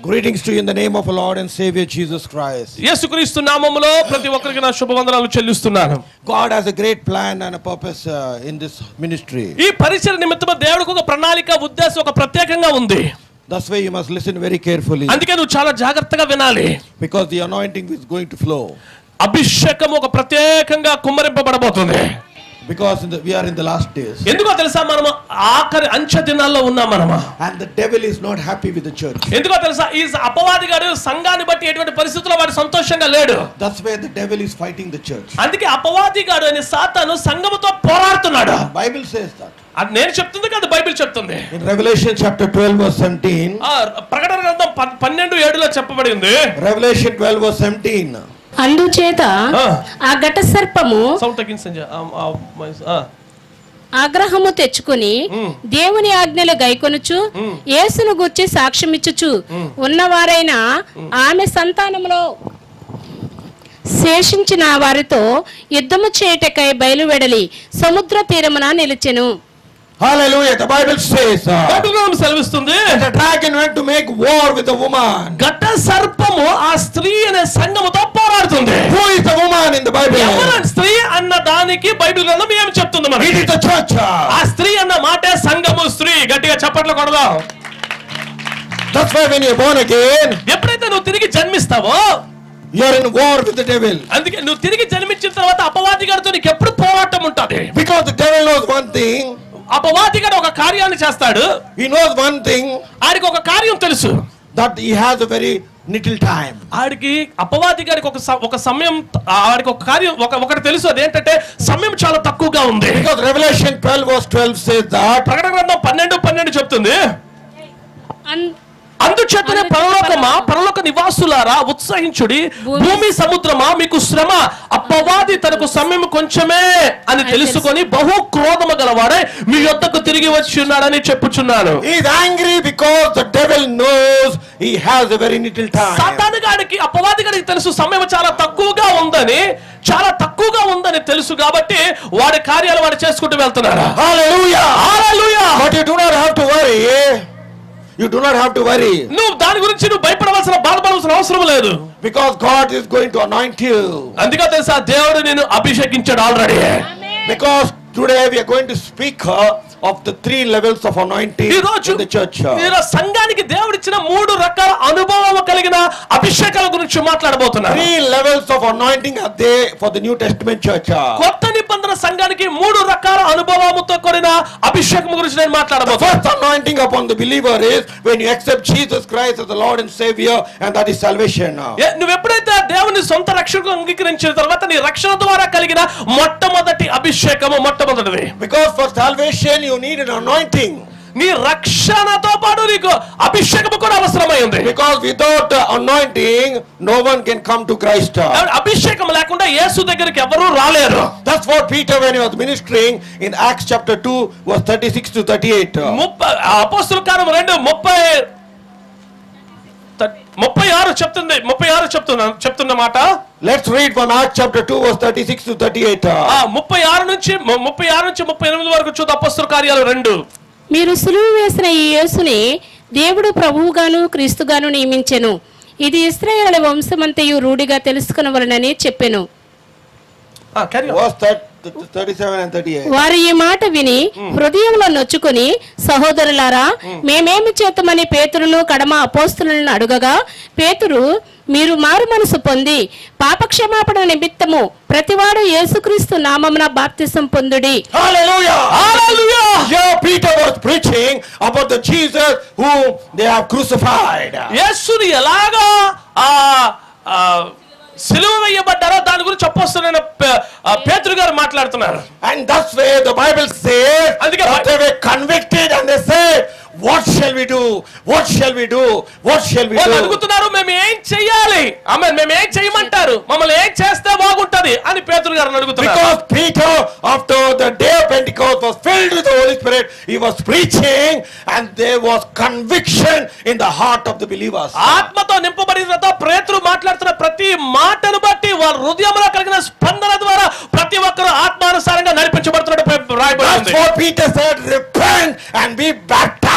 Greetings to you in the name of our Lord and Savior Jesus Christ. యేసుక్రీస్తు నామములో ప్రతి ఒక్కరికి నా శుభవందనాలు చెల్లిస్తున్నాను God has a great plan and a purpose uh, in this ministry. ఈ పరిచయ నిమిత్తము దేవుడికి ఒక ప్రణాళిక ఉద్దేశం ఒక ప్రత్యేకంగా ఉంది That's why you must listen very carefully అందుకే నువ్వు చాలా జాగ్రత్తగా వినాలి because the anointing is going to flow. అభిషేకం ఒక ప్రత్యేకంగా కుమ్మరింపబడబోతుంది Because in the, we are in the last days. ఎందుకో తెలుసా మనము ఆఖరి అంచె దినాల్లో ఉన్నాం మనము And the devil is not happy with the church. ఎందుకో తెలుసా ఈ అపవాది గారు సంఘాన్ని బట్టి ఎటువంటి పరిస్థితుల్లో వాడు సంతోషంగా లేడు That's why the devil is fighting the church. అందుకే అపవాది గాడు అనే సాతాను సంఘముతో పోరాడుతున్నాడు Bible says that. అది నేను చెప్తుంది కాదు బైబిల్ చెప్తుంది In Revelation chapter 12 verse 17, ఆ ప్రకటన గ్రంథం పన్- పన్నెండు ఏడులో చెప్పబడింది Revelation 12 verse 17, అందుచేత ఆ. ఆ ఘట సర్పము సౌండ్ తగ్గించి సంజయ్. ఆ, ఆ, మైస్- ఆ. ఆగ్రహము తెచ్చుకుని దేవుని ఆజ్ఞలు గైకొనుచు యేసును గూర్చి సాక్ష్యమిచ్చుచు ఉన్నవారైన ఆమె సంతానములో శేషించిన వారితో యుద్ధము చేయుటకై బయలువెడలి సముద్ర తీరమున నిలిచెను Hallelujah. The Bible says uh, Bible గ్రంథం సెలవిస్తుంది the dragon went to make war with the woman. ఘట సర్పము ఆ స్త్రీ అనే సంఘముతో పోరాడుతుంది Who is the woman in the Bible? ఎవరు స్త్రీ అన్న దానికి బైబిల్ గ్రంథం ఏమి చెప్తుంది It మనకి is the church. ఆ స్త్రీ అన్న మాటే సంఘము స్త్రీ గట్టిగా చప్పట్లు కొడదాం That's why when you're born again, ఎప్పుడైతే నువ్వు తిరిగి జన్మిస్తావో you're in war with the devil. అందుకే నువ్వు తిరిగి జన్మించిన తర్వాత అపవాది గారితో నీకు ఎప్పుడు పోరాటం ఉంటుంది Because the devil knows one thing. అపవాది గారు ఒక కార్యాన్ని చేస్తాడు He knows one thing ఆడికి ఒక కార్యం తెలుసు that he has a very little time. ఆడికి అపవాది గారికి ఒక స- ఒక సమయం ఆడికి ఒక కార్యం ఒక ఒకటి తెలుసు అదేంటంటే సమయం చాలా తక్కువగా ఉంది Because Revelation 12 verse 12 says that ప్రకటన గ్రంథం పన్నెండు పన్నెండు చెప్తుంది అన్- అందుచేతనే పరలోకమా పరలోక నివాసులారా ఉత్సహించుడి భూమి- భూమి సముద్రమా మీకు శ్రమ అప్పవాది తనకు సమయం కొంచెమే అని తెలుసుకొని బహు క్రోధము గలవాడే మీ యొద్దకు తిరిగి వచ్చి ఉన్నాడని చెప్పుచున్నాను he is angry because the devil knows he has a very little time. సాతాను గాడికి అపవాది గారికి తెలుసు సమయం చాలా తక్కువగా ఉందని చాలా తక్కువగా ఉందని తెలుసు కాబట్టి వాడి కార్యాలు వాడు చేసుకుంటూ వెళ్తున్నాడు Hallelujah. Hallelujah. But you do not have to worry. You do not have to worry. నువ్వు దాని గురించి నువ్వు భయపడవలసిన బాధపడవలసిన అవసరం లేదు Because God is going to anoint you. అందుకే తెలుసా దేవుడు నేను అభిషేకించాడు already Because today we are going to speak uh, of the three levels of anointing ఈ రోజు in the church. ఈరోజు సంఘానికి దేవుడిచ్చిన మూడు రకాల అనుభవం కలిగిన అభిషేకాల గురించి మాట్లాడబోతున్నారు Three levels of anointing are there for the New Testament church. కొత్త నిబంధన సంఘానికి మూడు రకాల అనుభవముతో కూడిన అభిషేకం గురించి నేను The మాట్లాడబోతున్నాను first anointing upon the believer is when you accept Jesus Christ as the Lord and Savior, and that is salvation. ఏ- నువ్వు ఎప్పుడైతే దేవుని సొంత రక్షకు అంగీకరించిన తర్వాత నీ రక్షణ ద్వారా కలిగిన మొట్టమొదటి అభిషేకము మొట్టమొదటిది Because for salvation you need an anointing. నీ రక్షణతో పాటు నీకు అభిషేకము కూడా అవసరమై ఉంది Because without uh, anointing, no one can come to Christ. అభిషేకం లేకుండా యేసు దగ్గరికి ఎవరూ రాలేరు That's what Peter, when he was ministering in Acts chapter 2, verse 36 to 38. ముప్పై అపోస్తుల కాలం రెండు ముప్పై త- ముప్పై ఆరు చెప్తుంది ముప్పై ఆరు చెప్తున్నా చెప్తున్న మాట Let's read from Acts chapter 2, verse 36 to 38. ఆ ముప్పై ఆరు నుంచి ము- ముప్పై ఆరు నుంచి ముప్పై ఎనిమిది వరకు చూద్దాం అపోస్తుల కార్యాలు రెండు మీరు సులువు వేసిన ఈ యేసుని దేవుడు ప్రభువుగాను క్రీస్తుగాను నియమించెను ఇది ఇస్రాయేల్ వంశమంతయు రూఢిగా తెలుసుకునవలనని చెప్పెను ఆ, carry on. Verse thir- 37 and 38. వారు ఈ మాట విని హృదయంలో నొచ్చుకుని సహోదరులారా మేమేమి చేతమని పేతురును కడమ అపోస్తులను అడుగగా పేతురు మీరు మారు మనసు పొంది పాపక్షమాపణ నిమిత్తము ప్రతివాడు యేసుక్రీస్తు నామమున బాప్తిసం పొందుడి Hallelujah! Hallelujah! Here Peter was preaching about the Jesus whom they have crucified. యేసుని ఎలాగా ఆ ఆ, సిలువ వేయబడ్డారో దాని గురించి అపోస్తులైన పే- ఆ, పేతురు గారు మాట్లాడుతున్నారు And that's where the Bible says అందుకే that they were convicted and they said, What shall we do? What shall we do? What shall we వాళ్ళు do? అడుగుతున్నారు మేము ఏం చెయ్యాలి ఆమె మేము ఏం చేయమంటారు మమ్మల్ని ఏం చేస్తే బాగుంటది అని పేతురు గారు అడుగుతున్నారు Because Peter, after the day of Pentecost, was filled with the Holy Spirit, he was preaching, and there was conviction in the heart of the believers. ఆత్మతో నింపబడిన తర్వాత పేతురు మాట్లాడుతున్న ప్రతి మాటను బట్టి వారి హృదయంలో కలిగిన స్పందన ద్వారా ప్రతి ఒక్కరూ ఆత్మానుసారంగా నడిపించబడుతున్నట్టు రాయబడింది That's what Peter said, repent and be baptized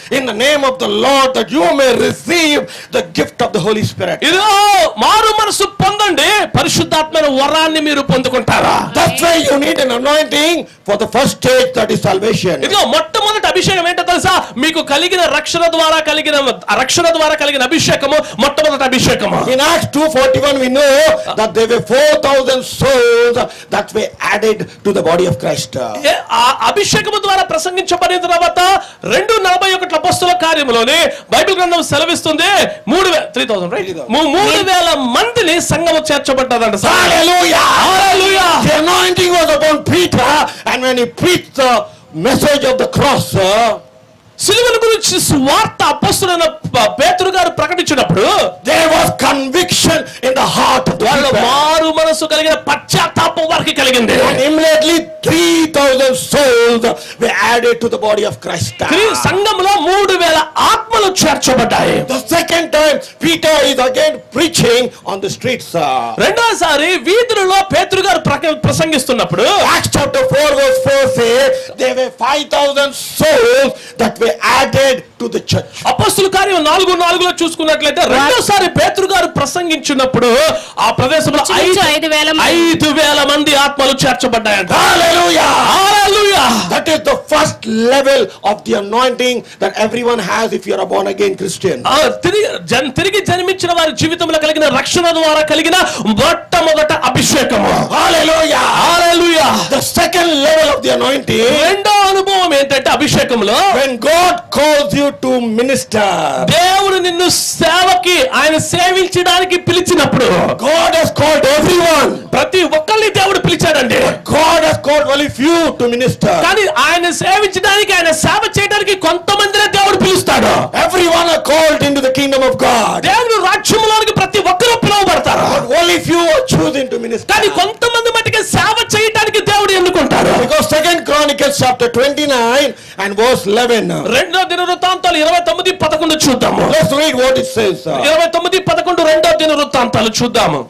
in the name of the Lord that you may receive the gift of the Holy Spirit. ఇదిగో మారు మనసు పొందండి పరిశుద్ధాత్మైన వరాన్ని మీరు పొందుకుంటారా That's why you need an anointing for the first stage that is salvation. ఇదిగో మొట్టమొదటి అభిషేకం ఏంటో తెలుసా మీకు కలిగిన రక్షణ ద్వారా కలిగిన రక్షణ ద్వారా కలిగిన అభిషేకము మొట్టమొదటి అభిషేకము In Acts 2.41 we know that there were 4,000 souls that were added to the body of Christ. ఏ, ఆ అభిషేకము ద్వారా ప్రసంగించబడిన తర్వాత రెండు నలభై ఒకటి అపస్తుల కార్యములోని బైబిల్ గ్రంథం సెలవిస్తుంది మూడు త్రీ థౌసండ్ రైట్ మూడు వేల మందిని సంఘము చేర్చబడ్డదంట sir Hallelujah! Hallelujah! The anointing was upon Peter and when he preached the message of the cross, uh, సిలువల గురించి స్వార్థ అపస్తులైన ప- పేతురు గారు ప్రకటించినప్పుడు there was conviction in the heart of the వాళ్ళ people. మారు మనసు కలిగిన పశ్చాత్తాపం వారికి కలిగింది And immediately 3,000 souls were added to the body of Christ. క్రీ- సంఘములో మూడు వేల ఆత్మలు చేర్చబడ్డాయి The second time, Peter is again preaching on the streets. uh, రెండోసారి వీధులలో పేతురు గారు ప్రక- ప్రసంగిస్తున్నప్పుడు Acts chapter 4 verse 4 says there were 5,000 souls that were added to the church. అపస్తుల కార్యం నాలుగు నాలుగులో చూసుకున్నట్లయితే రెండోసారి పేతురు గారు ప్రసంగించినప్పుడు ఆ ప్రదేశంలో ఇంచుమించు ఐదు వేల మంది. ఐదు వేల మంది ఆత్మలు చేర్చబడ్డాయంట Hallelujah! Hallelujah That is the first level of the anointing that everyone has if you're a born again Christian. ఆ, తిరిగి జన్- తిరిగి జన్మించిన వారి జీవితంలో కలిగిన రక్షణ ద్వారా కలిగిన మొట్టమొదట అభిషేకము Hallelujah! Hallelujah The second level of the anointing రెండో అనుభవం ఏంటంటే అభిషేకంలో when God calls you to minister. దేవుడు నిన్ను సేవకి ఆయన సేవించడానికి పిలిచినప్పుడు God has called everyone. ప్రతి ఒక్కరిని దేవుడు పిలిచాడండి God has called only few to minister. కానీ ఆయన సేవించడానికి ఆయన సేవ చేయడానికి కొంతమందినే దేవుడు పిలుస్తాడు Everyone are called into the kingdom of God. దేవుడు రాజ్యంలోనికి ప్రతి ఒక్కరూ పిలువబడతారు But only few are choosing to minister. కానీ కొంతమంది మటుకే సేవ చేయడానికి దేవుడు ఎన్నుకుంటాడు Because second Chronicles chapter 29 and verse 11. రెండో దిన వృత్తాంతాలు ఇరవై తొమ్మిది పదకొండు చూద్దాము Let's read what it says. ఇరవై తొమ్మిది పదకొండు రెండో దిన వృత్తాంతాలు చూద్దాము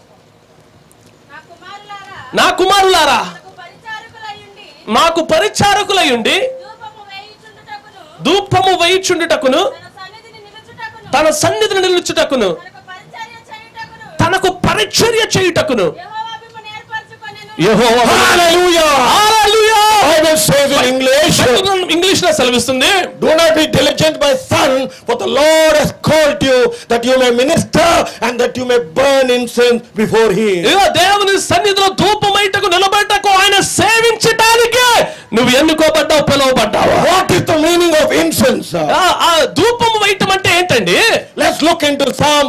నా కుమారులారా, నా కుమారులారా నాకు పరిచారకులయ్యుండి, నాకు పరిచారకులై ఉండి ధూపము వేయుచుండుటకును, ధూపము వేయిచుండుటకును తన సన్నిధిని నిలుచుటకును, తన సన్నిధిని నిలుచుటకును తనకు పరిచర్య చేయుటకును, తనకు పరిచర్య చేయుటకును యెహోవా మిమ్మును ఏర్పరచుకొనెను. యెహోవా Hallelujah! Hallelujah Bible says in English, English లో సెలవిస్తుంది Do not be diligent, my son, for the Lord has called you that you may minister and that you may burn incense before Him. ఇదిగో దేవుని సన్నిధిలో ధూపమైటకు నిలబెట్టకు ఆయన సేవించటానికే నువ్వు ఎన్నుకోబడ్డావు పిలువబడ్డావు What is the meaning of incense? ఆ, ఆ ధూపము వేయటం అంటే ఏంటండి Let's look into Psalm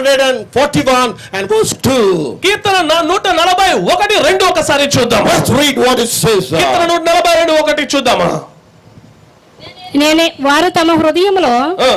141 and verse 2. కీర్తన నా- నూట నలభై ఒకటి రెండు ఒకసారి చూద్దాము Let's read what it says. కీర్తన నూట నలభై రెండు ఒకటి చూద్దాము నేనే వారు తమ హృదయములో ఆ,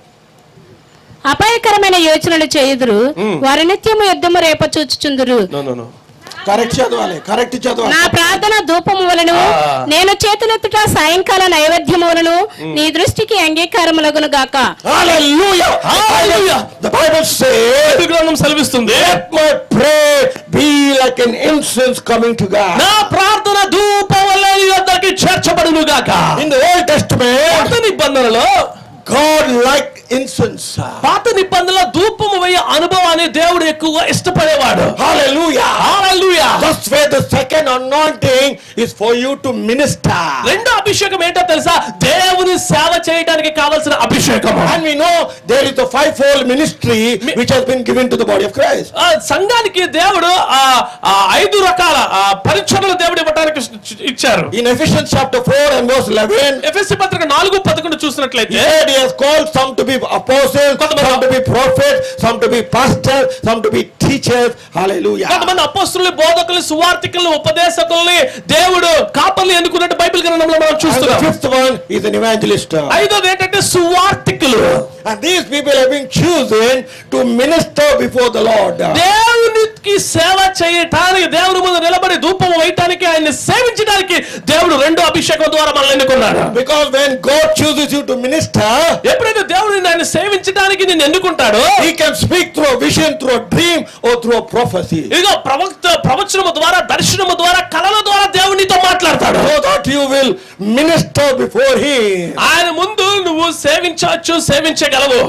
అపాయకరమైన యోచనలు చేయుదురు వారి నిత్యము యుద్ధము రేప చూచుచుందురు no, no, no. Correct చదవాలి కరెక్ట్ నా చదవాలి ప్రార్థన ధూపము వలను ఆ. నేను చేతులెత్తుట సాయంకాల నైవేద్యము వలను నీ దృష్టికి అంగీకారములగును గాక Hallelujah! Hallelujah! The Bible says, Bible గ్రంథం సెలవిస్తుంది Let my prayer be like an incense coming to God. నా ప్రార్థన ధూపం వల్ల నీ వద్దకి చేర్చబడును గాక In the Old Testament, పాత నిబంధనలో God liked incense. పాత నిబంధనలో ధూపము వేయ అనుభవాన్ని దేవుడు ఎక్కువగా ఇష్టపడేవాడు Hallelujah! Hallelujah That's where the second anointing is for you to minister. రెండో అభిషేకం ఏంటో తెలుసా దేవుని సేవ చేయడానికి కావలసిన అభిషేకం And we know there is the fivefold ministry which has been given to the body of Christ. ఆ సంఘానికి దేవుడు ఆ ఆ ఐదు రకాల ఆ పరిచర్లు దేవుడు ఇవ్వడానికి ఇచ్చారు In Ephesians chapter 4 and verse 11, ఎఫ్ఎస్సి పత్రిక నాలుగు పదకొండు he చూసినట్లయితే said he has called some to be apostles, some to be prophets, some to be pastors, some to be teachers. Hallelujah. కొంతమంది అపోస్తులు బోధకులు సువార్థికులు ఉపదేశకుల్ని దేవుడు కాపర్లు ఎన్నుకున్నట్టు బైబిల్ గ్రంథంలో మనం And the చూస్తున్నాం fifth one is an evangelist. ఐదోది ఏంటంటే సువార్థికులు And these people have been chosen to minister before the Lord. దేవునికి సేవ చేయటానికి దేవుని ముందు నిలబడి ధూపం వేయటానికి ఆయన్ని సేవించడానికి దేవుడు రెండో అభిషేకం ద్వారా మనల్ని ఎన్నుకున్నాడు Because when God chooses you to minister, ఎప్పుడైతే దేవుడు నిన్ను ఆయన సేవించడానికి నిన్ను ఎన్నుకుంటాడో He can speak through a vision, through a dream, or through a prophecy. ఇదిగో ప్రవక్త ప్రవచనము ద్వారా దర్శనము ద్వారా కళల ద్వారా దేవునితో మాట్లాడతాడు So that you will minister before Him. ఆయన ముందు నువ్వు నువ్వు సేవించవచ్చు సేవించగలవు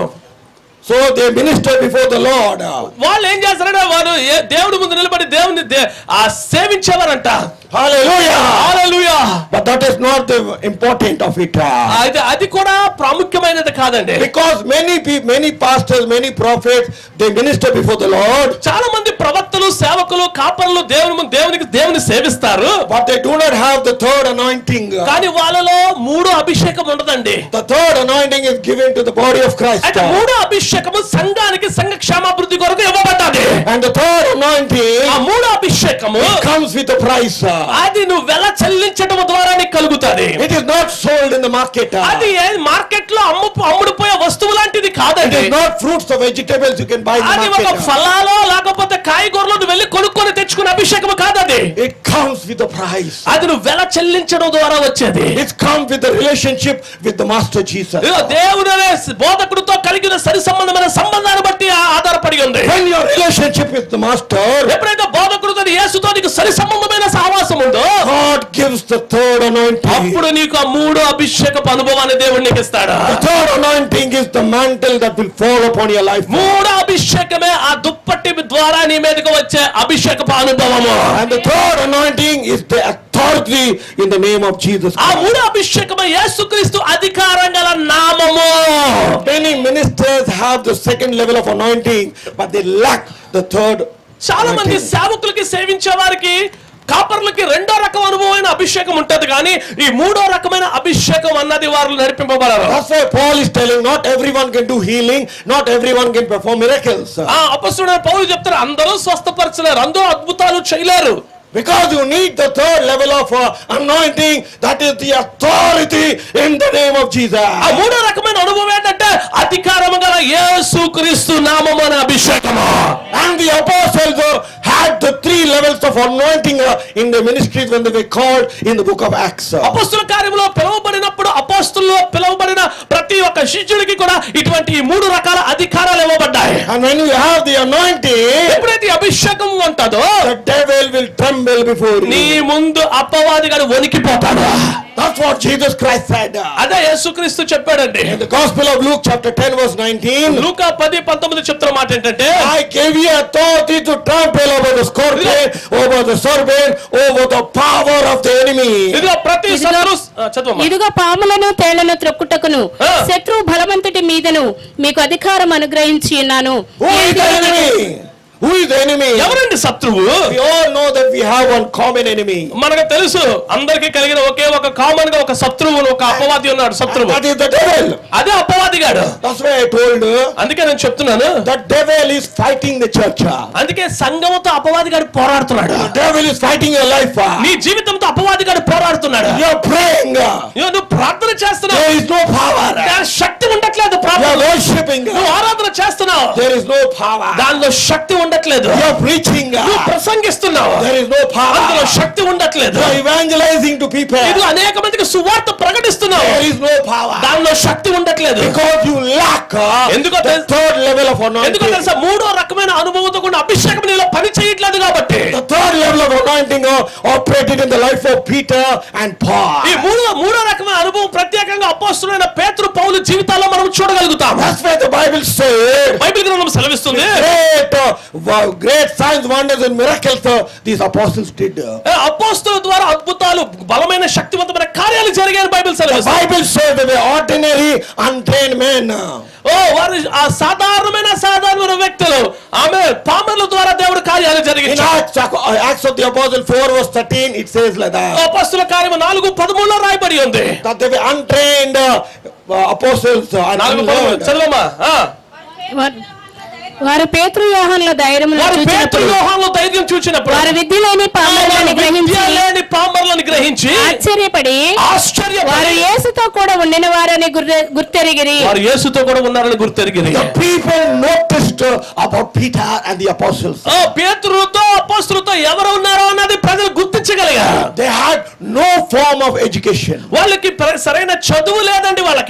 So they minister before the Lord. వాళ్ళు ఏం చేస్తారంటే వారు ఏ- దేవుడి ముందు నిలబడి దేవుని దే- ఆ సేవించేవారంట Hallelujah. Hallelujah But that is not the important of it. అయితే అది కూడా ప్రాముఖ్యమైనది కాదండి Because many people, many pastors, many prophets, they minister before the Lord, చాలా మంది ప్రవక్తలు సేవకులు కాపరులు దేవుని ముందు దేవునికి దేవుని సేవిస్తారు but they do not have the third anointing. కానీ వాళ్ళలో మూడో అభిషేకం ఉండదండి The third anointing is given to the body of Christ. అయితే మూడో అభిషేకము సంఘానికి సంఘ క్షేమాభివృద్ధి కొరకు ఇవ్వబడ్డది And the third anointing ఆ మూడో అభిషేకము comes with a price. అది నువ్వు వెల చెల్లించడం ద్వారా నీకు కలుగుతుంది It is not sold in the market. అది మార్కెట్ లో అమ్ము అమ్ముడుపోయే వస్తువు లాంటిది It కాదండి is not fruits or vegetables you can buy in అది the ఒక market. ఫలాలో లేకపోతే కాయగూరలో నువ్వు వెళ్ళి కొనుక్కొని తెచ్చుకున్న అభిషేకం కాదది It comes with a price. అది నువ్వు వెల చెల్లించడం ద్వారా వచ్చేది It comes with the relationship with the Master Jesus. ఇదిగో దేవుడు అనే బోధకుడితో కలిగిన సరి సంబంధమైన సంబంధాన్ని బట్టి ఆ- ఆధారపడి ఉంది When your relationship with the Master, ఎప్పుడైతే బోధకుడితో యేసుతో నీకు సరి సంబంధమైన సహవాసం ఉందో God gives the third anointing. అప్పుడు నీకు ఆ మూడో అభిషేకపు అనుభవాన్ని దేవుడు నీకు ఇస్తాడు The third anointing is the mantle that will fall upon your life. మూడో అభిషేకమే ఆ దుప్పటి ద్వారా నీ మీదకి వచ్చే అభిషేకపు అనుభవము And the third anointing is the authority in the name of Jesus ఆ Christ. మూడో అభిషేకమే యేసుక్రీస్తు అధికారం గల నామము Many ministers have the second level of anointing, but they lack the third. చాలా మంది anointing. సేవకులకి సేవించే వారికి కాపర్లకి రెండో రకం అనుభవమైన అభిషేకం ఉంటది కానీ ఈ మూడో రకమైన అభిషేకం అన్నది వారు నడిపింపబడరు That's why Paul is telling not everyone can do healing, not everyone can perform miracles. ఆ అపస్తుడైన పౌలు చెప్తారు అందరూ స్వస్థపరచలేరు అందరూ అద్భుతాలు చేయలేరు Because you need the third level of uh, anointing, that is the authority in the name of Jesus. ఆ మూడో రకమైన అనుభవం ఏంటంటే అధికారము గల యేసు క్రీస్తు నామము అనే అభిషేకము And the apostles uh, had the three levels of anointing uh, in the ministries when they were called in the book of Acts. అపస్తుల కార్యంలో పిలువబడినప్పుడు అపోస్తుల్లో పిలువబడిన ప్రతి ఒక్క శిష్యుడికి కూడా ఇటువంటి ఈ మూడు రకాల అధికారాలు ఇవ్వబడ్డాయి And when you have the anointing, ఎప్పుడైతే ఈ అభిషేకం ఉంటుందో the devil will tremble before నీ you. ముందు అపవాది గారు వణికిపోతాడు That's what Jesus Christ said. అదే యేసుక్రీస్తు చెప్పాడండి In the Gospel of Luke, chapter 10, verse 19, లూకా పది పంతొమ్మిది చెప్తున్న మాట ఏంటంటే I gave you authority to trample over the scorpion, over the serpent, over the power of the enemy. ఇదిగో ప్రతి ఇదిగో- శత్రు ఆ, చదవమ్మా. ఇదిగో పాములను తేళ్లను త్రొక్కుటకును ఆ. శత్రువు బలవంతుడి మీదను మీకు అధికారం అనుగ్రహించి ఉన్నాను Who is the enemy? Who is the enemy? ఎవరండి శత్రువు We all know that we have one common enemy. మనకు తెలుసు అందరికి కలిగిన ఒకే ఒక కామన్ గా ఒక శత్రువు ఒక అపవాది ఉన్నాడు శత్రువు That is the devil. అదే అపవాది గాడు That's why I told you అందుకే నేను చెప్తున్నాను the devil is fighting the church. అందుకే సంఘముతో అపవాది గాడు పోరాడుతున్నాడు The devil is fighting your life. నీ జీవితంతో అపవాది గాడు పోరాడుతున్నాడు You are praying. ఇదిగో నువ్వు ప్రార్థన చేస్తున్నావు There is no power. దాని శక్తి ఉండట్లేదు You are ప్రార్థన worshipping. నువ్వు ఆరాధన చేస్తున్నావు There is no power. దానిలో శక్తి ఉండట్లేదు You are preaching. నువ్వు ప్రసంగిస్తున్నావు There is no అందులో power. శక్తి ఉండట్లేదు You are evangelizing to people. ఇది అనేక మందికి సువార్త ప్రకటిస్తున్నావు There is no power. దానిలో శక్తి ఉండట్లేదు Because you lack uh, ఎందుకో the తెలుసా? third level of ఎందుకో anointing. తెలుసా మూడో రకమైన అనుభవంతో కూడా అభిషేకం నీలో పని చేయట్లేదు కాబట్టి The third level of anointing uh, operated in the life of Peter and Paul. ఈ మూడో మూడో రకమైన అనుభవం ప్రత్యేకంగా అపోస్తులైన పేతురు పౌలు జీవితాల్లో మనం చూడగలుగుతాం That's why the Bible said Bible గ్రంథం సెలవిస్తుంది great, uh, wow, great signs, wonders, and miracles uh, these apostles did. ఏ, అపోస్తుల ద్వారా అద్భుతాలు బలమైన శక్తివంతమైన కార్యాలు జరిగాయని బైబిల్ The సెలవిస్తుంది Bible says they were ordinary, untrained men. ఓ వారు ఆ సాధారణమైన సాధారణమైన వ్యక్తులు ఆమె పామర్ల ద్వారా దేవుడు కార్యాలు In జరిగించారు Acts, uh, Acts of the Apostle 4 verse 13, it says like that. అపోస్తుల కార్యము నాలుగు పదమూడులో రాయబడి ఉంది That they were untrained uh, uh, apostles. Uh, and నాలుగు పదమూడు unlearned. చదవమ్మా ఆ. వారు- వారు పేతృ యోహాన్ల ధైర్యం వారు పేతురు చూచినప్పుడు యోహానులో ధైర్యం చూచినప్పుడు వారు విద్య లేని పాములను విద్య గ్రహించి లేని పామర్లను గ్రహించి ఆశ్చర్యపడి వారు ఆశ్చర్యపడి యేసుతో కూడా ఉండిన వారని గుర్తె- గుర్తెరిగిరి వారు యేసుతో కూడా ఉన్నారని గుర్తెరిగింది The people noticed uh, about Peter and the apostles. ఆ పేతురుతో అపోస్తులతో ఎవరు ఉన్నారో అన్నది ప్రజలు గుర్తించగలిగారు They had no form of education. వాళ్ళకి ప్ర- సరైన చదువు లేదండి వాళ్ళకి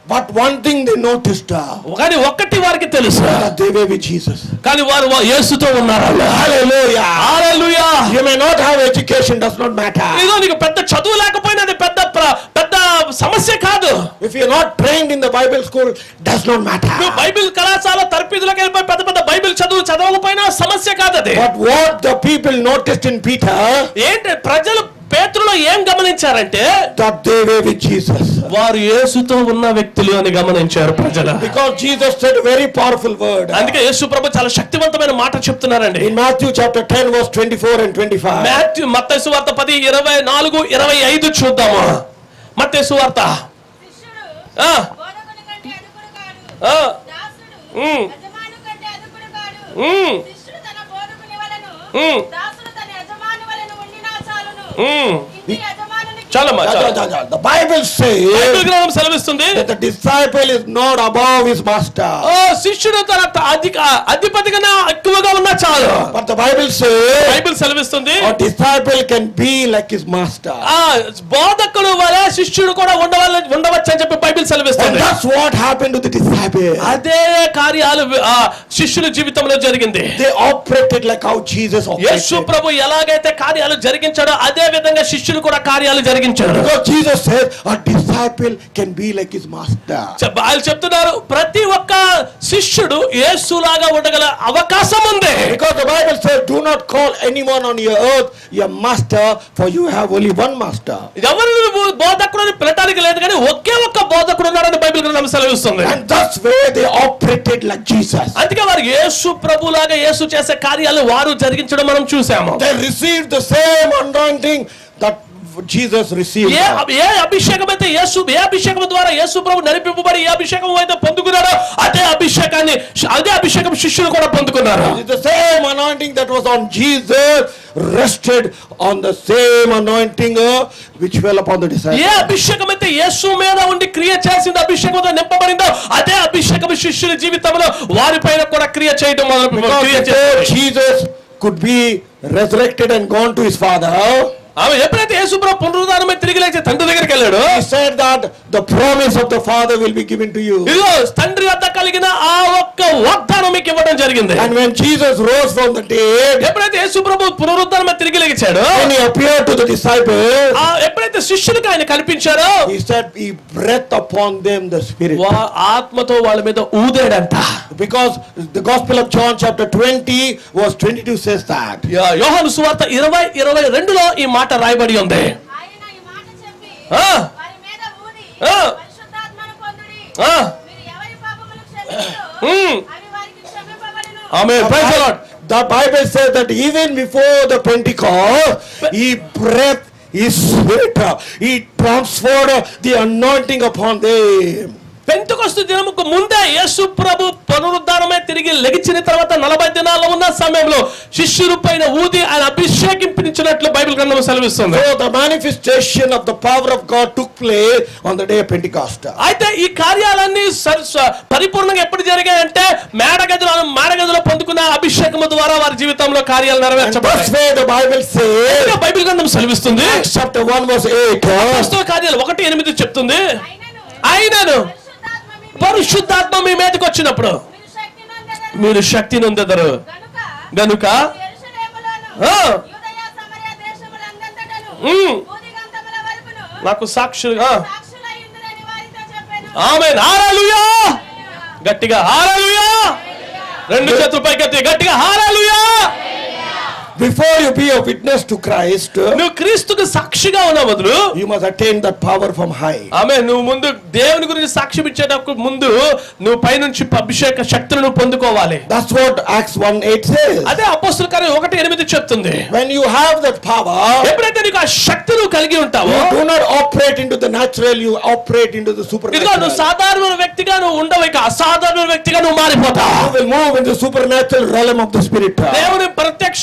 But one thing they noticed uh, కానీ ఒక్కటి వారికి తెలుసు that they were with Jesus. కానీ వారు వా- యేసుతో ఉన్నారు Hallelujah. Hallelujah You may not have education, does not matter. ఇదిగో నీకు పెద్ద చదువు లేకపోయినా అది పెద్ద ప్ర- పెద్ద సమస్య కాదు If you're not trained in the Bible school, does not నువ్వు matter. బైబిల్ కళాశాల తరపిదులకు వెళ్ళిపోయి పెద్ద పెద్ద బైబిల్ చదువు చదవకపోయినా సమస్య కాదు అది But what the people noticed in Peter, ఏంటి ప్రజలు పేతురులో ఏం గమనించారంటే that they were with Jesus. వారు యేసుతో ఉన్న వ్యక్తులు అని గమనించారు ప్రజలు Because Jesus said a very powerful word. అందుకే యేసు ప్రభు చాలా శక్తివంతమైన మాట చెప్తున్నారండి In Matthew chapter 10, verse 24 and 25. Matthew మత్తయి వార్త పది ఇరవై నాలుగు ఇరవై ఐదు చూద్దాము మత్తయి వార్త శిష్యుడు ఆ, బోధకుని కంటే అదుపుడు కాడు ఆ, దాసుడు ఉమ్. యజమాను కంటే అదుపుడు కాడు ఉమ్, శిష్యుడు తన బోధకుని వలను ఉమ్. దాసుడు తన యజమాని వలను ఉండినా చాలును ఉమ్. ఇంటి యజమానునికి చాలమ్మా Ja, ja, చాలు. ja, ja. The Bible says Bible గ్రంథం సెలవిస్తుంది that the disciple is not above his master. ఓ శిష్యుడు తన త- అధిక అధిపతి కన్నా ఎక్కువగా ఉన్నా చాలు But the Bible says Bible సెలవిస్తుంది a disciple can be like his master. ఆ బోధకుడు వలె శిష్యుడు కూడా ఉండవల్ల ఉండవచ్చు అని చెప్పి బైబిల్ And సెలవిస్తుంది that's what happened to the disciple. అదే కార్యాలు ఆ శిష్యుల జీవితంలో జరిగింది They operated like how Jesus Yesu operated. ప్రభు ఎలాగైతే కార్యాలు జరిగించాడో అదే విధంగా శిష్యులు కూడా కార్యాలు జరిగించాడు Because Jesus said a disciple can be like his master. చెప్- వాళ్ళు చెప్తున్నారు ప్రతి ఒక్క శిష్యుడు యేసులాగా ఉండగల అవకాశం ఉంది Because the Bible says, do not call anyone on your earth your master, for you have only one master. ఎవరు నువ్వు బోధకుడు అని పిలటానికి లేదు కానీ ఒకే ఒక్క బోధకుడు ఉన్నాడని బైబిల్ గ్రంథం సెలవిస్తుంది And that's where they operated like Jesus. అందుకే వారు యేసు ప్రభులాగా యేసు చేసే కార్యాలు వారు జరిగించడం మనం చూసాము They received the same anointing that Jesus received. ఏ ఏ అభిషేకం అయితే యేసు ఏ అభిషేకం ద్వారా యేసు ప్రభు నడిపింపబడి ఏ అభిషేకం అయితే పొందుకున్నాడో అదే అభిషేకాన్ని అదే అభిషేకం శిష్యులు కూడా పొందుకున్నారు It's the same anointing that was on Jesus rested on the same anointing uh, which fell upon the A disciples. అభిషేకం అయితే యేసు మీద ఉండి క్రియ చేసింది అభిషేకంతో నింపబడిందో అదే అభిషేకం శిష్యుల జీవితంలో వారిపైన కూడా క్రియ చేయడం మొదలు Because క్రియ before చేసింది. Jesus could be resurrected and gone to his father, ఆమె ఎప్పుడైతే యేసు ప్రభు పునరుద్ధానమై తిరిగి లేచి తండ్రి దగ్గరికి వెళ్ళాడు he said that the promise of the father will be given to you. ఇదిగో తండ్రి వద్ద కలిగిన ఆ ఒక్క వాగ్దానం మీకు ఇవ్వడం జరిగింది And when Jesus rose from the dead, ఎప్పుడైతే యేసు ప్రభు పునరుద్ధానమై తిరిగి లేచాడో when he appeared to the disciples, ఆ ఎప్పుడైతే శిష్యులకు ఆయన కనిపించారో he said he breathed upon them the spirit. వా- ఆత్మతో వాళ్ళ మీద ఊదాడంట Because the Gospel of John chapter 20 verse 22 says that. యా- యోహాను సువార్త ఇరవై ఇరవై రెండులో ఈ మాట రాయబడి ఉంది ఆయన ఈ మాట చెప్పి ఆ. వారి మీద ఊది ఆ. పరిశుద్ధాత్మను పొందుడి ఆ. మీరు ఎవరి పాపములు క్షమించురో ఉమ్. అవి వారికి క్షమింపబడును ఆమె The Bible says that even before the Pentecost, he breathed his spirit. He transferred the anointing upon them. Pentecost దినముకు ముందే యేసు ప్రభు పునరుద్ధానమే తిరిగి లెగిచిన తర్వాత నలభై దినాల్లో ఉన్న సమయంలో శిష్యుల పైన ఊది ఆయన అభిషేకింపించినట్లు బైబిల్ గ్రంథం సెలవిస్తుంది So the manifestation of the power of God took place on the day of Pentecost. అయితే ఈ కార్యాలన్నీ సర్- స- పరిపూర్ణంగా ఎప్పుడు జరిగాయంటే మేడగదిలో మేడగదిలో పొందుకున్న అభిషేకము ద్వారా వారి జీవితంలో కార్యాలు And that's నెరవేర్చబడ్డాయి where the Bible says, ఇంకా బైబిల్ గ్రంథం సెలవిస్తుంది Acts chapter 1 verse 8, uh, అపోస్తల కార్యాలు ఒకటి ఎనిమిది చెప్తుంది అయినను అయినను పరిశుద్ధాత్మ మీ మీద పరిశుద్ధాత్మ మీ మీదకి వచ్చినప్పుడు మీరు శక్తి నొందెదరు మీరు శక్తి నొందెదరు గనుక గనుక యెరూషలేములోను, ఆ. యూదయ, సమరయ దేశములందంతటను, ఉమ్. భూదిగంతముల వరకును నాకు సాక్షులుగా సాక్షులయ్యుందురని వారితో చెప్పెను. ఆమె హారాలుయా గట్టిగా హారాలుయా రెండు చేతులు పైకెత్తి గట్టిగా హారాలుయా before you be a witness to Christ, uh, నువ్వు క్రీస్తుకు సాక్షిగా ఉన్న బదులు you must attain that power from high. ఆమె నువ్వు ముందు దేవుని గురించి సాక్ష్యం ఇచ్చేటప్పుడు ముందు నువ్వు పైనుంచి అభిషేక శక్తులను నువ్వు పొందుకోవాలి That's what Acts 1 8 says. అదే అపోస్తుల కార్యం ఒకటి ఎనిమిది చెప్తుంది When you have that power, ఎప్పుడైతే నీకు ఆ శక్తి నువ్వు కలిగి ఉంటావో you do not operate into the natural, you operate into the ఇదిగో supernatural. నువ్వు సాధారణ వ్యక్తిగా నువ్వు ఉండవు ఇక అసాధారణ వ్యక్తిగా నువ్వు మారిపోతావు You will move in the supernatural realm of the spirit. దేవుని ప్రత్యక్షపు మండలం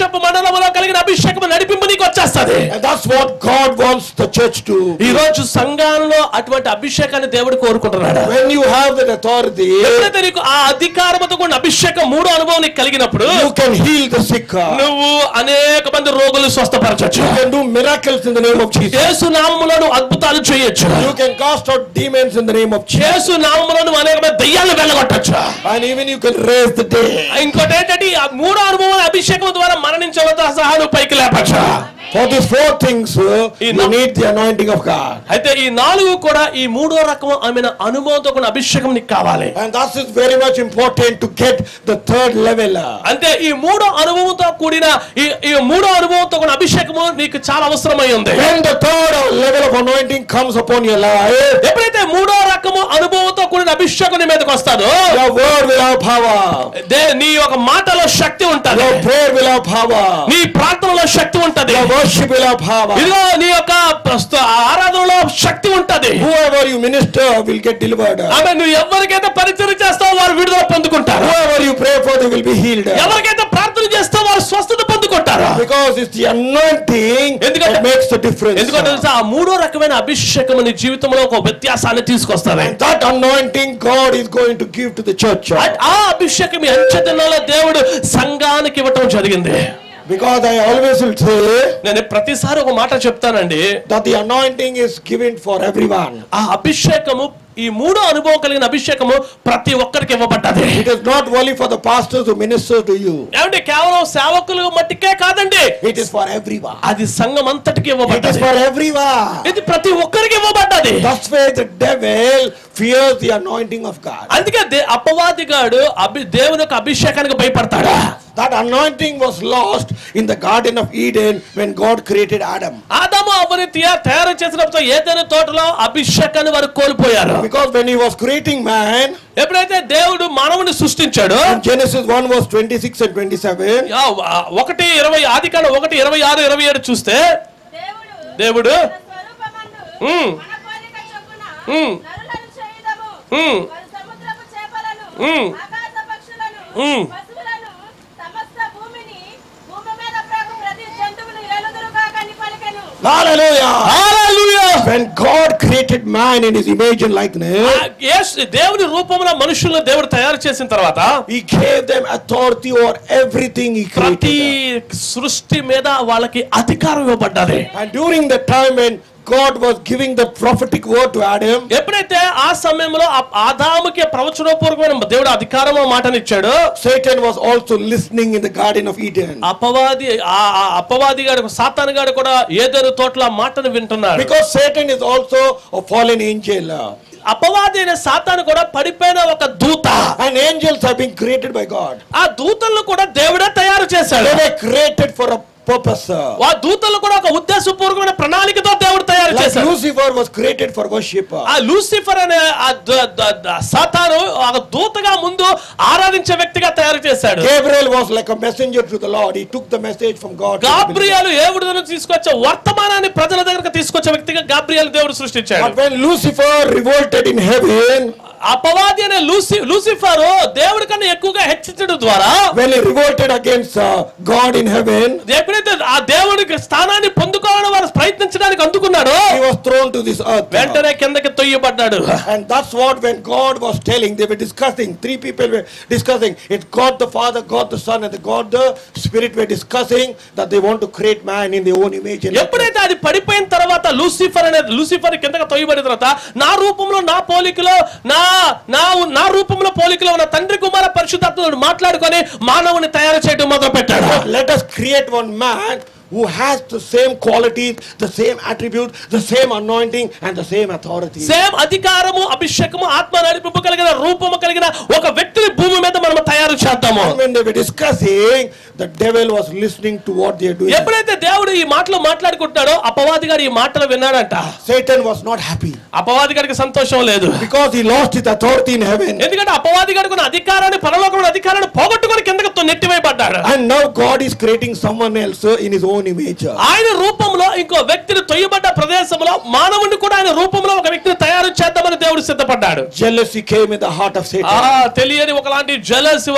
మంచితనములో కలిగిన అభిషేకం నడిపింపు నీకు వచ్చేస్తది And that's what God wants the church to. ఈ రోజు సంఘాలలో అటువంటి అభిషేకాన్ని దేవుడు కోరుకుంటున్నాడు When you have that authority, ఎప్పుడైతే నీకు ఆ అధికారముతో కూడిన అభిషేకం మూడో అనుభవం నీకు కలిగినప్పుడు you can heal the sick. You నువ్వు అనేక మంది రోగులు స్వస్థపరచచ్చు can do miracles in the name of Jesus. యేసు నామములో నువ్వు అద్భుతాలు చేయొచ్చు You can cast out demons in the name of Jesus. యేసు నామములో నువ్వు అనేక మంది దయ్యాలను వెళ్ళగొట్టచ్చు And even you can raise the dead. ఇంకోటి ఏంటంటే ఈ మూడో అనుభవం అభిషేకం ద్వారా మరణించవద్దు సహా నువ్వు పైకి లేపచ్చు For these four things, uh, ఈ you నా- need the anointing of God. అయితే ఈ నాలుగు కూడా ఈ మూడో రకం ఆమె అనుభవంతో కూడిన అభిషేకం నీకు కావాలి And that is very much important to get the third level. uh. అంటే ఈ మూడో అనుభవంతో కూడిన ఈ ఈ మూడో అనుభవంతో కూడిన అభిషేకము నీకు చాలా అవసరమై ఉంది When the third level of anointing comes upon your life, ఎప్పుడైతే మూడో రకము అనుభవంతో కూడిన అభిషేకం నీ మీదకి వస్తాదో your word will have power. దే- నీ యొక్క మాటలో శక్తి ఉంటది Your prayer will have power. నీ ప్రార్థనలో శక్తి ఉంటది Your worship will have power. ఇదిగో నీ యొక్క ప్రస్తు- ఆరాధనలో శక్తి ఉంటది Whoever you minister will get delivered. ఆమె నువ్వు ఎవరికైతే పరిచయం చేస్తావో వారు విడుదల పొందుకుంటారు Whoever you pray for, they will be healed. ఎవరికైతే ప్రార్థన చేస్తావో వారు స్వస్థత పొందుకుంటారు Because it's the anointing ఎందుకంటే- that makes the difference. ఎందుకంటే తెలుసా ఆ మూడో రకమైన అభిషేకం నీ జీవితంలో ఒక వ్యత్యాసాన్ని తీసుకొస్తుంది And that anointing God is going to give to the church. ఆ- ఆ అభిషేకం ఈ అంచెదినాల దేవుడు సంఘానికి ఇవ్వటం జరిగింది Because I always will say నేను ప్రతిసారి ఒక మాట చెప్తానండి that the anointing is given for everyone. ఆ అభిషేకము ఈ మూడో అనుభవం కలిగిన అభిషేకము ప్రతి ఒక్కరికి ఇవ్వబడ్డది It is not only for the pastors who minister to you. ఏమంటే కేవలం సేవకులు మట్టికే కాదండి It is for everyone. అది సంఘం అంతటికి It is ఇవ్వబడ్డది for everyone. ఇది ప్రతి ఒక్కరికి ఇవ్వబడ్డది That's why the devil fears the anointing of God. అందుకే దే- అపవాదిగాడు అభి దేవుని యొక్క అభిషేకానికి భయపడతాడు That anointing was lost in the Garden of Eden when God created Adam. ఆదాము అవనీతియ తయారు చేసినప్పుడు ఏదైనా తోటలో అభిషేకాన్ని వారు కోల్పోయారు Because when he was creating man, ఎప్పుడైతే దేవుడు మానవుని సృష్టించాడో in Genesis 1 verse 26 and 27, ఆ, ఆ, ఒకటి ఇరవై ఆది కాలం ఒకటి ఇరవై ఆరు ఇరవై ఏడు చూస్తే దేవుడు దేవుడు తన స్వరూపమందు ఉమ్. మన పోలిక చొప్పున ఉమ్. నరులను చేయుదము. ఉమ్. వారు సముద్రపు చేపలను, ఉమ్. ఆకాశ పక్షులను, ఉమ్. పశువులను, సమస్త భూమిని, భూమి మీద ప్రాకు ప్రతి జంతువును ఏలుదురుగాక అని పలికెను. hallelujah! Hallelujah! When God created man in his image and ఆ, likeness, యేసు- దేవుని రూపంలో మనుషులను దేవుడు తయారు చేసిన తర్వాత he gave them authority over everything he ప్రతి created. సృష్టి మీద వాళ్ళకి అధికారం ఇవ్వబడ్డది And during the time when God was giving the prophetic word to Adam, ఎప్పుడైతే ఆ సమయంలో ఆ- ఆదాముకి ప్రవచనపూర్వకమైన దేవుడు అధికారం మాటనిచ్చాడు Satan was also listening in the Garden of Eden. అపవాది ఆ ఆ అపవాది గాడు సాతాను గాడు కూడా ఏదైనా తోటలో ఆ మాటను వింటున్నాడు Because Satan is also a fallen angel. అపవాది అయిన సాతాను కూడా పడిపోయిన ఒక దూత And angels have been created by God. ఆ దూతలను కూడా దేవుడే తయారు చేశాడు They were created for a purpose. ఆ దూతలు కూడా ఒక ఉద్దేశపూర్వకమైన ప్రణాళికతో దేవుడు తయారు Like చేశాడు Lucifer was created for worship. ఆ లూసిఫర్ అనే ఆ ద- ద- ద- సాతాను ఒక దూతగా ముందు ఆరాధించే వ్యక్తిగా తయారు చేశాడు Gabriel was like a messenger to the Lord. He took the message from God. to the believer. గాబ్రియాలు ఏవుడు నుంచి తీసుకొచ్చే వర్తమానాన్ని ప్రజల దగ్గరకు తీసుకొచ్చే వ్యక్తిగా గాబ్రియాలు దేవుడు సృష్టించాడు But when Lucifer revolted in heaven, అపవాది అనే లూసి లూసిఫర్ దేవుడి కన్నా ఎక్కువగా హెచ్చించడం ద్వారా when he revolted against uh, God in heaven, ఎప్పుడైతే ఆ దేవుడికి స్థానాన్ని పొందుకోవాలని వారు ప్రయత్నించడానికి అందుకున్నాడో he was thrown to this earth. వెంటనే కిందకి తొయ్యబడ్డాడు And that's what when God was telling, they were discussing, three people were discussing. It's God the Father, God the Son, and the God the Spirit were discussing that they want to create man in their own image. and likeness. ఎప్పుడైతే అది పడిపోయిన తర్వాత Lucifer అనే Lucifer కిందకి తొయ్యబడిన తర్వాత నా రూపంలో నా పోలికలో నా నా నా రూపంలో పోలికలో ఉన్న తండ్రి కుమార పరిశుద్ధాత్మడు మాట్లాడుకొని మానవుని తయారు చేయడం మొదలు పెట్టాడు Let us create one man who has the same qualities, the same attributes, the same anointing, and the same authority. Same అధికారము అభిషేకము ఆత్మ నడిపింపు కలిగిన రూపము కలిగిన ఒక వ్యక్తిని భూమి మీద మనం తయారు చేద్దాము And when they were discussing, the devil was listening to what they are doing. ఎప్పుడైతే దేవుడు ఈ మాటలు మాట్లాడుకుంటున్నాడో అపవాది గారు ఈ మాటలు విన్నాడంట Satan was not happy అపవాది గారికి సంతోషం లేదు because he lost his authority in heaven. ఎందుకంటే అపవాది గారికి ఉన్న అధికారాన్ని పరలోకంలో అధికారాన్ని పోగొట్టుకొని కిందకి తొ- నెట్టివేయబడ్డాడు And now God is creating someone else uh, in his own image. ఆయన రూపంలో ఇంకో వ్యక్తిని తొయ్యబడ్డ ప్రదేశంలో మానవుని కూడా ఆయన రూపంలో ఒక వ్యక్తిని తయారు చేద్దామని దేవుడు సిద్ధపడ్డాడు Jealousy came in the heart of ఆ Satan. తెలియని ఒకలాంటి జలసి ఒక ఆ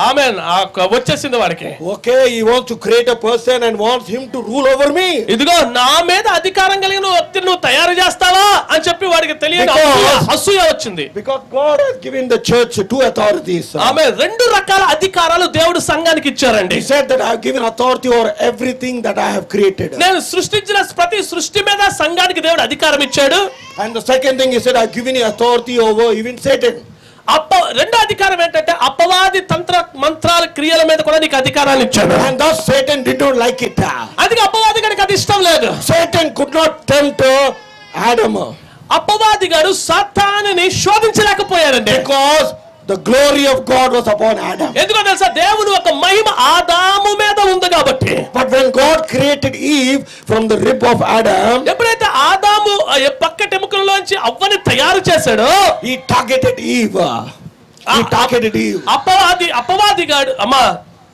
ఆమె వచ్చేసింది వాడికి Okay, he wants to create a person and wants him to rule over me. ఇదిగో నా మీద అధికారం కలిగిన వ్యక్తిని నువ్వు తయారు చేస్తావా అని చెప్పి వాడికి తెలియని Because- అసూయ- అసూయ వచ్చింది Because God has given the church two authorities. ఆమె రెండు రకాల అధికారాలు దేవుడు సంఘానికి ఇచ్చారండి He said that I have given authority over everything that I have created. నేను సృష్టించిన ప్రతి సృష్టి మీద సంఘానికి దేవుడు అధికారం ఇచ్చాడు And the second thing, he said, I have given you authority over even Satan. అప్ప రెండో అధికారం ఏంటంటే అపవాది తంత్ర మంత్రాల క్రియల మీద కూడా నీకు అధికారాన్ని ఇచ్చాడు And thus Satan did not like it. అందుకే అపవాది గడికి అది ఇష్టం లేదు Satan could not tempt uh, Adam అపవాది గారు సాతానుని శోధించలేకపోయాడండి because the glory of God was upon Adam. ఎందుకో తెలుసా దేవుని ఒక మహిమ ఆదాము మీద ఉంది కాబట్టి But when God created Eve from the rib of Adam, ఎప్పుడైతే ఆదాము ఆ పక్కటి ఎముకలలోంచి అవ్వని తయారు చేశాడో he targeted Eve. He targeted Eve. అపవాది అపవాది గాడు అమ్మా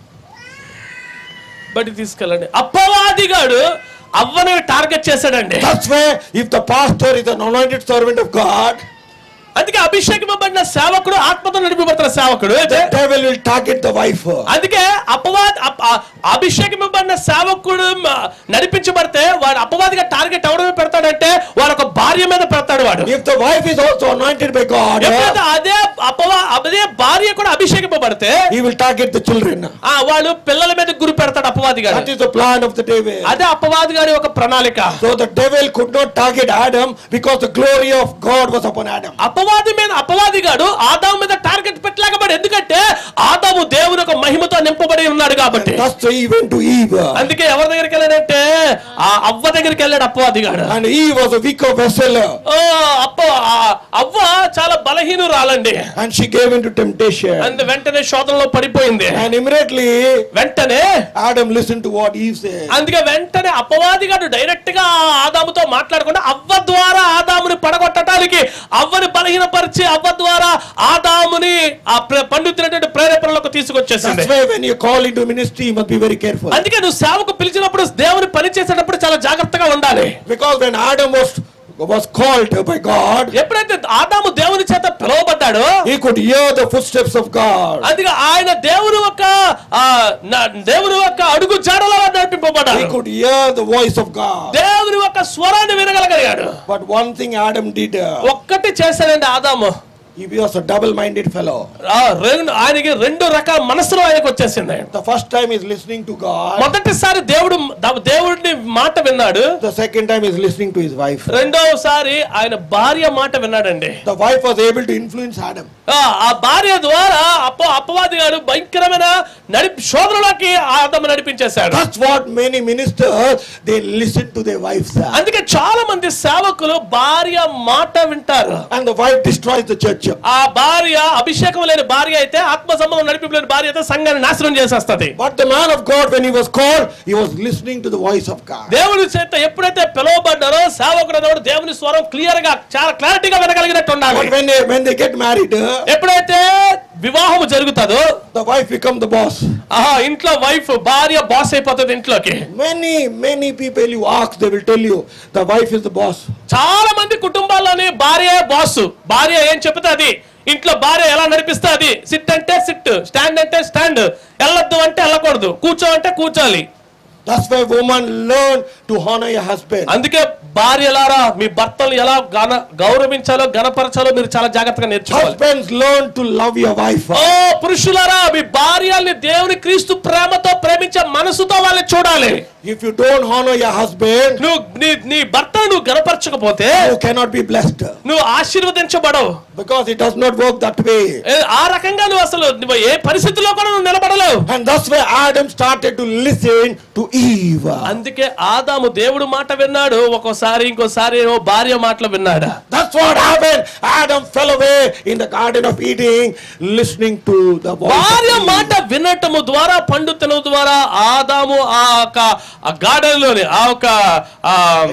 బట్టి తీసుకెళ్ళండి అపవాది గాడు అవ్వని టార్గెట్ చేశాడండి That's why if the pastor is an anointed servant of God, అందుకే అభిషేకింపబడిన సేవకుడు ఆత్మతో నడిపబడుతున్న సేవకుడు అయితే the devil will target the wife. అందుకే అపవాది అప- ఆ- అభిషేకింపబడిన సేవకుడు మ- నడిపించబడితే వాడు అపవాదిగా టార్గెట్ ఎవరి పెడతాడంటే వాడు ఒక భార్య మీద పెడతాడు వాడు If the wife is also anointed by God, ఎప్పుడైతే అదే అపవా అదే భార్య కూడా అభిషేకింపబడితే he will target the children. ఆ వాడు పిల్లల మీద గురి పెడతాడు అపవాది గారు That is the plan of the devil. అదే అపవాది గారి ఒక ప్రణాళిక So the devil could not target Adam because the glory of God was upon Adam. అపవాది మీద అపవాది గాడు ఆదాము మీద టార్గెట్ పెట్టలేకపోయాడు ఎందుకంటే ఆదాము దేవుని ఒక మహిమతో నింపబడి ఉన్నాడు కాబట్టి Thus he went to Eve. అందుకే ఎవరి దగ్గరికి వెళ్ళాడంటే ఆ అవ్వ దగ్గరికి వెళ్ళాడు అపవాది గాడు And Eve was a weaker vessel. ఓ అప్ప ఆ అవ్వ చాలా బలహీనురాలండి And she gave into temptation. అందు వెంటనే శోధనలో పడిపోయింది And immediately వెంటనే Adam listened to what Eve said. అందుకే వెంటనే అపవాది గారు డైరెక్ట్ గా ఆదాముతో మాట్లాడకుండా అవ్వ ద్వారా ఆదాముని పడగొట్టడానికి అవ్వని బలహీనపరిచి అవ్వ ద్వారా ఆదాముని ఆ ప్ర- పండు తినేటువంటి ప్రేరేపణలోకి తీసుకొచ్చేసింది That's why when you call into ministry, you must be very careful. అందుకే నువ్వు సేవకు పిలిచినప్పుడు దేవుని పని చేసేటప్పుడు చాలా జాగ్రత్తగా ఉండాలి Because when Adam was was called by God, ఎప్పుడైతే ఆదాము దేవుని చేత పిలువబడ్డాడో he could hear the footsteps of God. అందుకే ఆయన దేవుని యొక్క ఆ, న- దేవుని యొక్క అడుగు జాడలో He నడిపింపబడ్డాడు could hear the voice of God. దేవుని యొక్క స్వరాన్ని వినగలగలిగాడు But one thing Adam did, uh, ఒక్కటి చేశాడండి ఆదాము he was a double-minded fellow. ఆ, రెండు ఆయనకి రెండు రకాల మనసులో ఆయనకు వచ్చేసింది The first time he's listening to God. మొదటిసారి దేవుడు ద- దేవుడిని మాట విన్నాడు The second time he's listening to his wife. రెండవసారి ఆయన భార్య మాట విన్నాడండి The wife was able to influence Adam. ఆ ఆ భార్య ద్వారా అప్ప అపవాది గారు భయంకరమైన నడిపి శోధనలోకి ఆదమ నడిపించేశాడు That's what many ministers they listen to their wives. uh, అందుకే చాలా మంది సేవకులు భార్య మాట వింటారు And the wife destroys the church. ఆ భార్య అభిషేకం లేని భార్య అయితే ఆత్మ సంబంధం నడిపి లేని భార్య అయితే సంఘాన్ని నాశనం చేసేస్తది But the man of God, when he was called, he was listening to the voice of God. దేవుని చేత ఎప్పుడైతే పిలువబడ్డారో సేవకుడు అనేవాడు దేవుని స్వరం క్లియర్ గా చాలా క్లారిటీగా వినగలిగినట్టు ఉండాలి But when they when they get married, uh, ఎప్పుడైతే వివాహం జరుగుతుందో the wife become the boss. ఆహా ఇంట్లో వైఫ్ భార్య బాస్ అయిపోతుంది ఇంట్లోకి Many many people you ask, they will tell you the wife is the boss. చాలా మంది కుటుంబాల్లోని భార్య బాస్ భార్య ఏం చెప్తే అది ఇంట్లో భార్య ఎలా నడిపిస్తే అది సిట్ అంటే సిట్ స్టాండ్ అంటే స్టాండ్ వెళ్ళొద్దు అంటే వెళ్ళకూడదు కూర్చో అంటే కూర్చోాలి That's why woman learn to honor your husband. అందుకే భార్యలారా మీ భర్తలు ఎలా గన గౌరవించాలో గణపరచాలో మీరు చాలా జాగ్రత్తగా నేర్చుకోవాలి Husbands learn to love your wife. ఓ పురుషులారా మీ భార్యల్ని దేవుని క్రీస్తు ప్రేమతో ప్రేమించే మనసుతో వాళ్ళని చూడాలి If you don't honor your husband, నువ్వు నీ నీ భర్తను నువ్వు గనపరచకపోతే you cannot be blessed. నువ్వు ఆశీర్వదించబడవు Because it does not work that way. ఏ- ఆ రకంగా నువ్వు అసలు నువ్వు ఏ పరిస్థితిలో కూడా నువ్వు నిలబడలేవు And that's why Adam started to listen to Eve. అందుకే ఆదాము దేవుడు మాట విన్నాడు ఒక్కోసారి ఇంకోసారి ఏమో భార్య మాటలు విన్నాడు That's what happened. Adam fell away in the Garden of Eden, listening to the voice. భార్య of మాట Eve. వినటము ద్వారా పండు తినడం ద్వారా ఆదాము ఆ యొక్క ఆ గార్డెన్ లోని ఆ యొక్క ఆ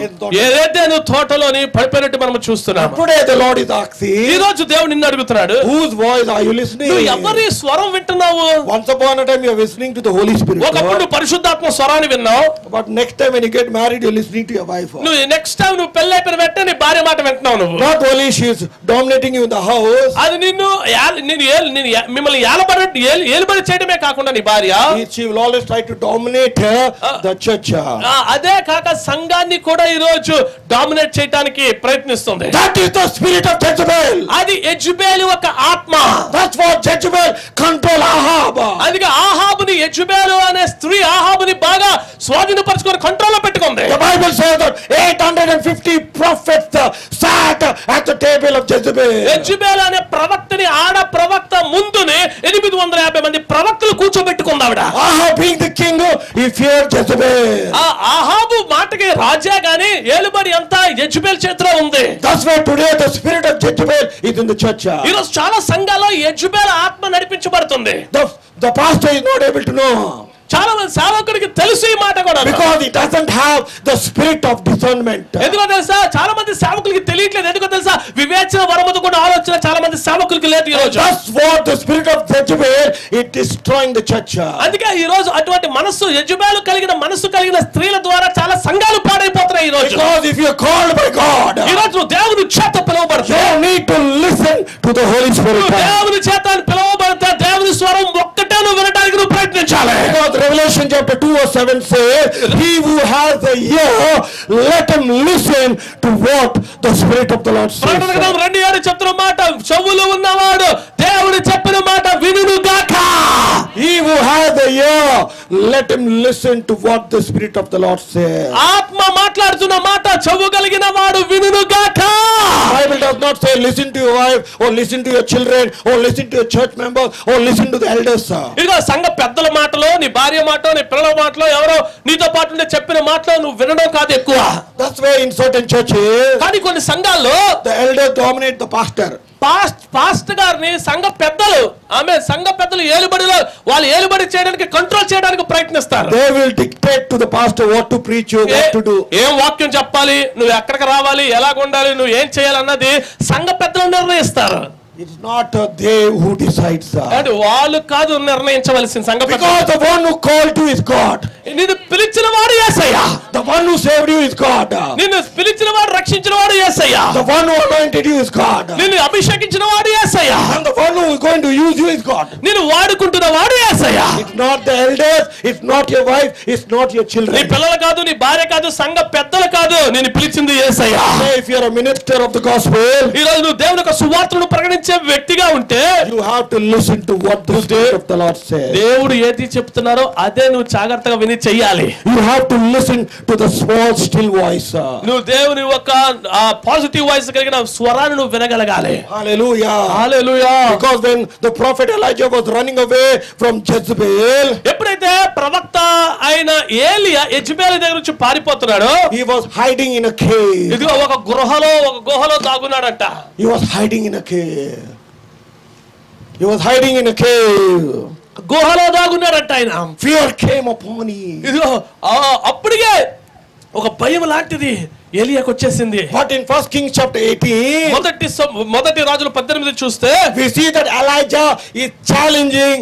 ఏదైతే నువ్వు తోటలోని పడిపోయినట్టు మనం చూస్తున్నాము Today the Lord is ఈ asking, రోజు దేవుడు నిన్ను అడుగుతున్నాడు whose voice are you listening? నువ్వు ఎవరి స్వరం వింటున్నావు Once upon a time you are listening to the Holy Spirit. ఒకప్పుడు పరిశుద్ధాత్మ స్వరాన్ని విన్నావు But next time when you get married, you're listening to your wife. నువ్వు నెక్స్ట్ టైం నువ్వు పెళ్లి అయిపోయిన వెంటనే నీ భార్య మాట వింటున్నావు నువ్వు Not only she is dominating you in the house, అది నిన్ను ఏల- నిన్ను ఏలు- నిన్ను ఏ- మిమ్మల్ని ఏలబడి ఏలు- ఏలుబడి చేయడమే కాకుండా నీ భార్య she- she will always try to dominate uh, the church. uh. ఆ, అదే కాక సంఘాన్ని కూడా ఈ రోజు డామినేట్ చేయడానికి ప్రయత్నిస్తుంది That is the spirit of Jezebel. అది ఎజుబేలు ఒక ఆత్మ That's what Jezebel control Ahab. అందుకే ఆహాబుని ఎజుబేలు అనే స్త్రీ ఆహాబుని బాగా స్వాధీనపరచుకొని కంట్రోల్లో పెట్టుకుంది The Bible says that 850 prophets uh, sat at the table of Jezebel. ఎజుబేలు అనే ప్రవక్తని ఆడ ప్రవక్త ముందునే ఎనిమిది వందల యాభై మంది ప్రవక్తలు కూర్చోబెట్టుకుంది ఆవిడ Ahab being the king, he feared Jezebel. ఆ ఆహాబు మాటకి రాజా గాని ఏలుబడి అంతా ఎజుబేల్ చేతిలో ఉంది That's why today the spirit of Jezebel is in the church. uh. ఈరోజు చాలా సంఘాల్లో ఎజుబేల్ ఆత్మ నడిపించబడుతుంది The, the pastor is not able to know చాలా మంది సేవకుడికి తెలుసు ఈ మాట కూడా because he doesn't have the spirit of discernment. ఎందుకో తెలుసా చాలా మంది సేవకులకి తెలియట్లేదు ఎందుకో తెలుసా వివేచన వరమతో కూడా ఆలోచన చాలా మంది సేవకులకి లేదు ఈ రోజు That's what the spirit of Jezebel is destroying the church. uh. అందుకే ఈ రోజు అటువంటి మనస్సు యజమాలు కలిగిన మనస్సు కలిగిన స్త్రీల ద్వారా చాలా సంఘాలు పాడైపోతున్నాయి ఈ రోజు Because if you're called by God, ఈ రోజు నువ్వు దేవుని చేత పిలువబడతావు you need to listen to the Holy Spirit. నువ్వు దేవుని చేత పిలువబడితే దేవుని స్వరం ఒక్కటే నువ్వు వినడానికి నువ్వు ప్రయత్నించాలి Because Revelation chapter 2 or 7 says, He who has a ear, let him listen to what the Spirit of the Lord ప్రకటన గ్రంథం says. రెండు ఏడు చెప్తున్న మాట చెవులు ఉన్నవాడు దేవుడు చెప్పిన మాట వినును గాక He who has a ear, let him listen to what the Spirit of the Lord says. ఆత్మ మాట్లాడుతున్న మాట చెవు కలిగిన వాడు వినును గాక Bible does not say listen to your wife or listen to your children or listen to your church members or listen to the elders. sir. ఇదిగో సంఘ పెద్దల మాటలో నీ భార్య మాటలో నీ పిల్లల మాటలో ఎవరో నీతో పాటు ఉండే చెప్పిన మాటలో నువ్వు వినడం కాదు ఎక్కువ That's why in certain churches, కానీ కొన్ని సంఘాల్లో the elders dominate the pastor. పాస్ట్ పాస్ట్ గారిని సంఘ పెద్దలు ఆమె సంఘ పెద్దలు ఏలుబడిలో వాళ్ళు ఏలుబడి చేయడానికి కంట్రోల్ చేయడానికి ప్రయత్నిస్తారు They will dictate to the pastor what to preach you, what to do. ఏం వాక్యం చెప్పాలి నువ్వు ఎక్కడికి రావాలి ఎలాగ ఉండాలి నువ్వు ఏం చేయాలి అన్నది సంఘ పెద్దలు నిర్ణయిస్తారు It's not uh, they who decides. sir. అంటే వాళ్ళు కాదు నిర్ణయించవలసిన సంఘ పెద్దలు Because the one who called you is God. నిన్ను పిలిచిన వాడు ఏసయ్యా The one who saved you is God. నిన్ను పిలిచిన వాడు రక్షించిన వాడు ఏసయ్యా The one who anointed you is God. నిన్ను అభిషేకించిన వాడు ఏసయ్యా And the one who is going to use you is God. నిన్ను వాడుకుంటున్న వాడు ఏసయ్యా It's not the elders, it's not your wife, it's not your నీ children. పిల్లలు కాదు నీ భార్య కాదు సంఘ పెద్దలు కాదు నేను పిలిచింది ఏసయ్యా Say if you're a minister of the gospel, ఈ రోజు నువ్వు దేవుని యొక్క సువార్తను ప్రకటించే వ్యక్తిగా ఉంటే you have to listen to what the Spirit of the Lord says. దేవుడు ఏది చెప్తున్నారో అదే నువ్వు జాగ్రత్తగా విని చెయ్యాలి You have to listen to the small, still voice. sir. నువ్వు దేవుని ఒక పాజిటివ్ వాయిస్ కలిగిన స్వరాన్ని నువ్వు వినగలగాలి Hallelujah. Hallelujah Because when the prophet Elijah was running away from Jezebel, ఎప్పుడైతే ప్రవక్త అయిన ఏలియా యజ్బేలు దగ్గర నుంచి పారిపోతున్నాడో he was hiding in a cave. ఇదిగో ఒక గృహలో ఒక గుహలో దాగున్నాడంట He was hiding in a cave. He was hiding in a cave. గుహలో దాగున్నాడంట ఆయన Fear came upon him. ఇదిగో ఆ, అప్పటికే ఒక భయం లాంటిది ఏలియాకు వచ్చేసింది But in First Kings chapter 18, మొదటి సం- మొదటి రాజులు పద్దెనిమిది చూస్తే we see that Elijah is challenging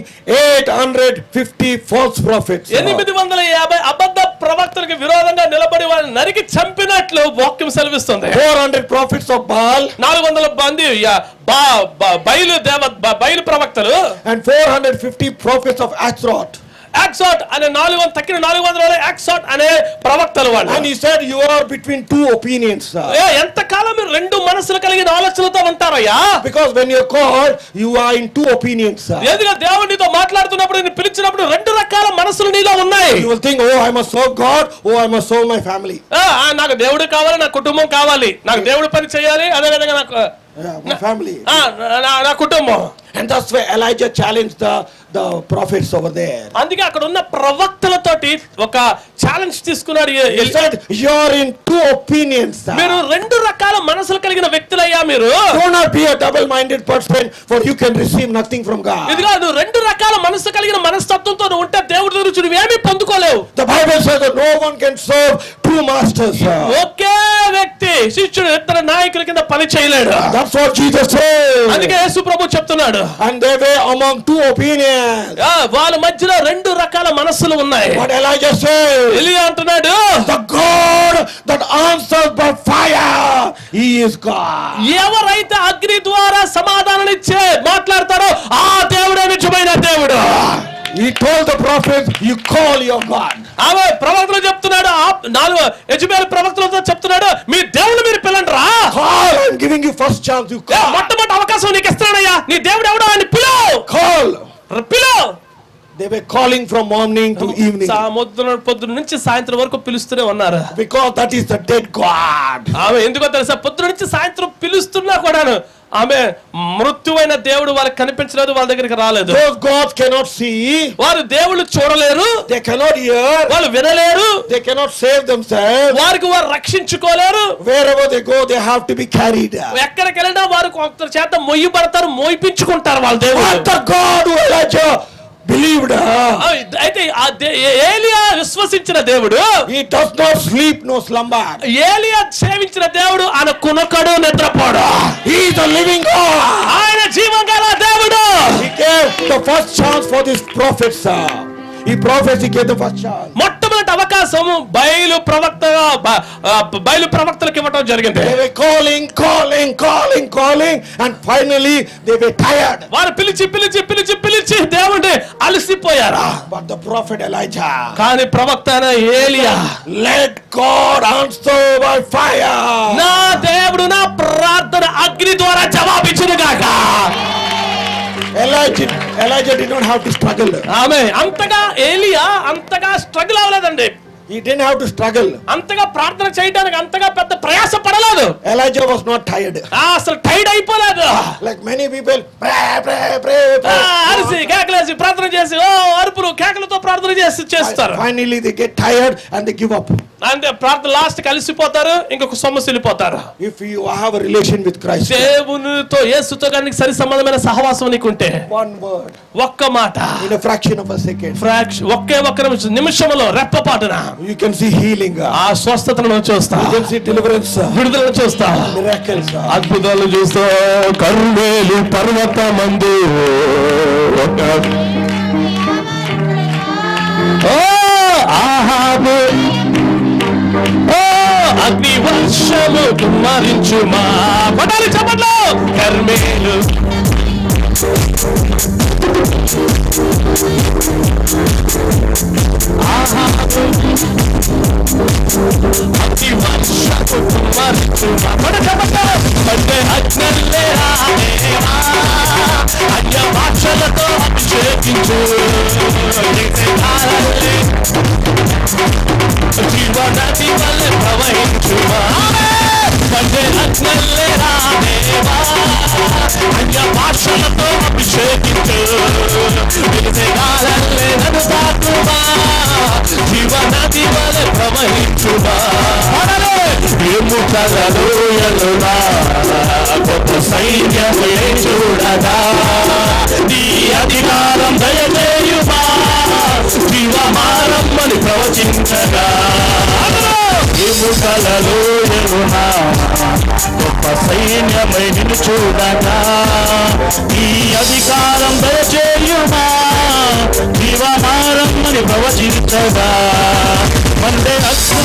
850 false prophets. ఎనిమిది వందల యాభై అబద్ధ ప్రవక్తలకు విరోధంగా నిలబడి వారిని నరికి చంపినట్లు వాక్యం సెలవిస్తుంది 400 prophets of Baal నాలుగు వందల మంది యా- బా- బా- బయలు దేవ బ- బయలు ప్రవక్తలు and 450 prophets of Ashtaroth. యాక్సాట్ అనే నాలుగు వందల తక్కిన నాలుగు వందల యాక్సాట్ అనే ప్రవక్తలు వాళ్ళు And he said, You are between two opinions. sir. ఏ, ఎంతకాలం మీరు రెండు మనసులు కలిగిన ఆలోచనలతో ఉంటారయ్యా Because when you're called, you are in two opinions. sir. ఎందుకంటే దేవుడు నీతో మాట్లాడుతున్నప్పుడు నేను పిలిచినప్పుడు రెండు రకాల మనసులు నీలో ఉన్నాయి You will think, Oh, I must serve God, oh, I must serve my family. ఆ, ఆ, నాకు దేవుడు కావాలి నా కుటుంబం కావాలి నాకు దేవుడు పని చేయాలి అదే విధంగా నాకు Yeah, my family. ఆ, నా- నా కుటుంబం And that's why Elijah challenged the, the prophets over there. అందుకే అక్కడ ఉన్న ప్రవక్తలతోటి ఒక ఛాలెంజ్ తీసుకున్నాడు ఏ- He A- said, You're in two opinions. sir. మీరు రెండు రకాల మనసులు కలిగిన వ్యక్తులయ్యా మీరు Do not be a double minded person, for you can receive nothing from God. ఇదిగో నువ్వు రెండు రకాల మనసు కలిగిన మనస్తత్వంతో నువ్వు ఉంటే దేవుడి దగ్గర నుంచి నువ్వేమీ పొందుకోలేవు The Bible says that no one can serve two masters. sir. ఒకే వ్యక్తి శిష్యుడు ఇద్దరు నాయకుల కింద పని చేయలేడు That's what Jesus said. అందుకే యేసు ప్రభు చెప్తున్నాడు And they were among two opinions. ఆ, వాళ్ళ మధ్యలో రెండు రకాల రకాల మనస్సులు ఉన్నాయి What Elijah said, ఎలియా అంటున్నాడు the God that answers by fire, He is God. ఎవరైతే అగ్ని ద్వారా సమాధానం ఇచ్చే మాట్లాడతారో ఆ దేవుడే నిజమైన దేవుడు He told the prophets, you call your God. ఆమె ప్రవక్తలు చెప్తున్నాడు ఆ నాలుగు యజమాని ప్రవక్తలతో చెప్తున్నాడు మీ దేవుడు మీరు పిల్లండి రా Call, I'm giving you first chance, you A, call. మొట్టమొదటి అవకాశం నీకు ఇస్తున్నాడయ్యా నీ దేవుడు ఎవడో అని పిలువు Call. పిలువు They were calling from morning to evening. సముద్రం పొద్దున నుంచి సాయంత్రం వరకు పిలుస్తూనే ఉన్నారు Because that is the dead God. ఆమె ఎందుకో తెలుసా పొద్దున నుంచి సాయంత్రం పిలుస్తున్నా కూడాను ఆమె మృత్యువైన దేవుడు వాళ్ళకి కనిపించలేదు వాళ్ళ దగ్గరికి రాలేదు Those gods cannot see, వారు దేవుళ్ళు చూడలేరు they cannot hear, వాళ్ళు వినలేరు they cannot save themselves. వారికి వారు రక్షించుకోలేరు Wherever they go, they have to be carried. ఎక్కడికి వెళ్ళినా వారు కొంత చేత మొయ్యబడతారు మోయిపించుకుంటారు వాళ్ళ దేవుడు What the God who Elijah believed, ఆ, అయితే ఆ దే- ఏలియా విశ్వసించిన దేవుడు he does not sleep, no slumber. ఏలియా సేవించిన దేవుడు ఆయన కునకడు నిద్రపోడు He is a living God. ఆయన జీవం గల దేవుడు He gave the first chance for these prophets. uh. He prophets, he gave the first chance. మొట్టమొదటి అవకాశం బయలు ప్రవక్తగా బ- ఆ, బయలు ప్రవక్తలకు ఇవ్వటం జరిగింది They were calling, calling, calling, calling, and finally they were tired. వారు పిలిచి పిలిచి పిలిచి పిలిచి దేవుడిని అలసిపోయారు But the prophet Elijah, కానీ ప్రవక్త అయిన ఏలియా let God answer by fire. నా దేవుడు నా ప్రార్థన అగ్ని ద్వారా జవాబిచ్చును గాక Elijah, Elijah did not have to struggle. ఆమె అంతగా ఏలియా అంతగా స్ట్రగుల్ అవ్వలేదండి He didn't have to struggle. అంతగా ప్రార్థన చేయడానికి అంతగా పెద్ద ప్రయాస పడలేదు Elijah was not tired. ఆ, అసలు టైడ్ అయిపోలేదు Like many people, pray, pray, pray, ఆ, pray. అరిసి కేకలేసి ప్రార్థన చేసి ఓ అరుపులు కేకలతో ప్రార్థన చేసి చేస్తారు Finally, they get tired and they give up. అంటే ప్రార్థన లాస్ట్ కలిసిపోతారు ఇంకొక సొమ్మసి వెళ్ళిపోతారు If you have a relation with Christ, దేవునితో యేసుతో కానీ సరి సంబంధమైన సహవాసం నీకుంటే one word, ఒక్క మాట in a fraction of a second, ఫ్రాక్ష ఒకే ఒక్క నిమిషం నిమిషంలో రెప్పపాటున you can see healing, uh, ఆ స్వస్థతను చూస్తా you can see deliverance, uh, విడుదల చూస్తా miracles. uh. అద్భుతాలు చూస్తా కరుణేలు పర్వత మందు ఒక ఓ ఆహాబు ఓ అగ్ని వర్షము కుమ్మరించుమా పడాలి చెప్పట్లో కర్మేలు అగ్ని వర్షము కుమ్మరించుమా పడ చెప్పట్లో అంటే అగ్నల్లే రాదేవా అన్య భాషలతో అభిషేకించు కాలల్లే జీవనది వల్లే ప్రవహించుమా అంటే అగ్నల్లే రాదేవా అన్య భాషలతో అభిషేకించు కాలల్లే నన్ను తాకుమా జీవనది వల్లే ప్రవహించుమా ఎముకలలో ఎల్లునా గొప్ప సైన్యమే చూడగా నీ అధికారం దయచేయుమా జీవమారమ్మని ప్రవచించగా ఎముకలలో ఎరునా గొప్ప సైన్యమై నిన్ను చూడగా ఈ అధికారం దయచేయుమా జీవమారమ్మని ప్రవచించగా మండే అగ్ని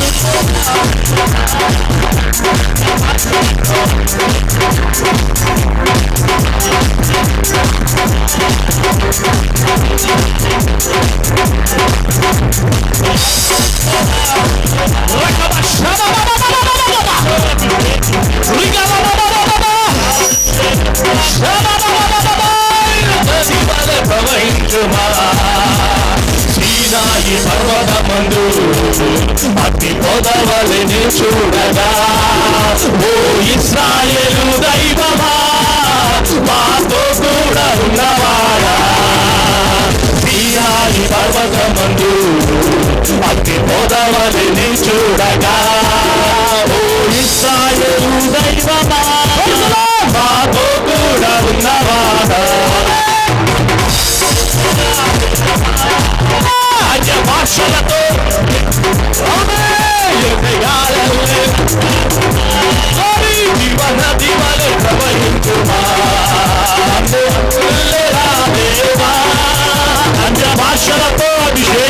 సీనాయి పర్వతమందు అగ్ని పొదవలని చూడగా ఓ ఇస్రాయేలు దైవమా మాతో కూడా ఉన్నవాడా సీనాయి పర్వతమందు అగ్ని పొదవలని చూడగా ఓ ఇస్రాయేలు దైవమా మాతో కూడా ఉన్నవాడా అన్య భాషలతో జీవన దివలు ప్రవహించుమా అన్య భాషలతో అభిషేక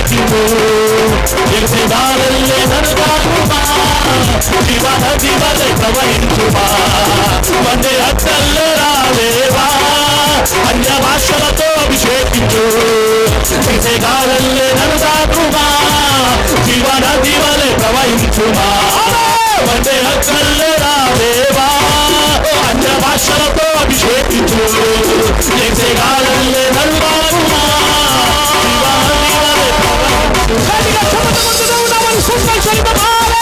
జీవన జీవన ప్రవహించుమా వందే అత్తల్లో రావేవా అన్య భాషలతో అభిషేకించు విజయగాలల్లే నన్ను దాటుమా జీవన జీవన ప్రవహించుమా వందే అత్తల్లో రావేవా అన్య భాషలతో అభిషేకించు విజయగాలల్లే నన్ను దాటుమా జీవన జీవన ప్రవహించు గట్టిగా చప్పట్లు కొడుతూ ఉన్నామని సూత్రం చెల్లిద్దాం.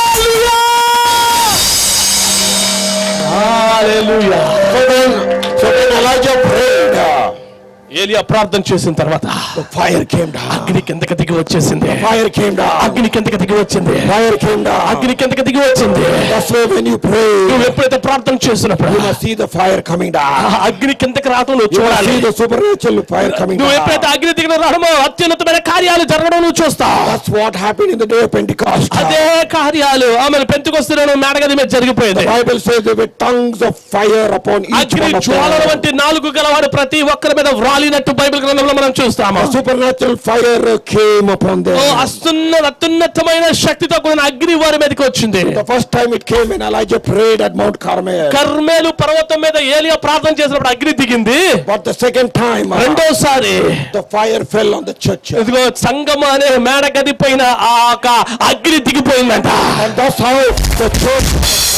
హల్లెలూయా. So then, so then Elijah prayed. uh, ఏలియా ప్రార్థన చేసిన తర్వాత The fire came down. అగ్ని కిందకి దిగి వచ్చేసింది Fire came down. అగ్ని కిందకి దిగి వచ్చింది Fire came down. అగ్ని కిందకి దిగి వచ్చింది That's why when you pray, నువ్వు ఎప్పుడైతే ప్రార్థన చేస్తున్నప్పుడు you must see the fire coming ఆ down. అగ్ని కిందకి రావడం నువ్వు You must చూడాలి see the supernatural fire coming నువ్వు ఎప్పుడైతే down. అగ్ని దిగిన రావడమో అత్యున్నతమైన కార్యాలు జరగడం నువ్వు చూస్తావు That's what happened in the day of Pentecost. అదే కార్యాలు ఆమె పెంతుకొస్తున్నాను మేడగది మీద జరిగిపోయింది The Bible says there were tongues of fire upon each అగ్ని one of జ్వాలల them. వంటి నాలుగు గలవాడు ప్రతి ఒక్కరి మీద వ్రాలినట్టు బైబిల్ గ్రంథంలో మనం చూస్తాము A supernatural fire came upon oh them. అస్తున్న అత్యున్నతమైన శక్తితో కూడిన అగ్ని వారి మీదకి వచ్చింది The first time it came when Elijah prayed at Mount Carmel. Carmel పర్వతం మీద ఏలియా ప్రార్థన చేసినప్పుడు అగ్ని దిగింది But the second time, uh, రెండోసారి the fire fell on the church. ఇదిగో సంగమ అనే మేడ గది పైన ఆ యొక్క అగ్ని దిగిపోయిందంట And that's how the church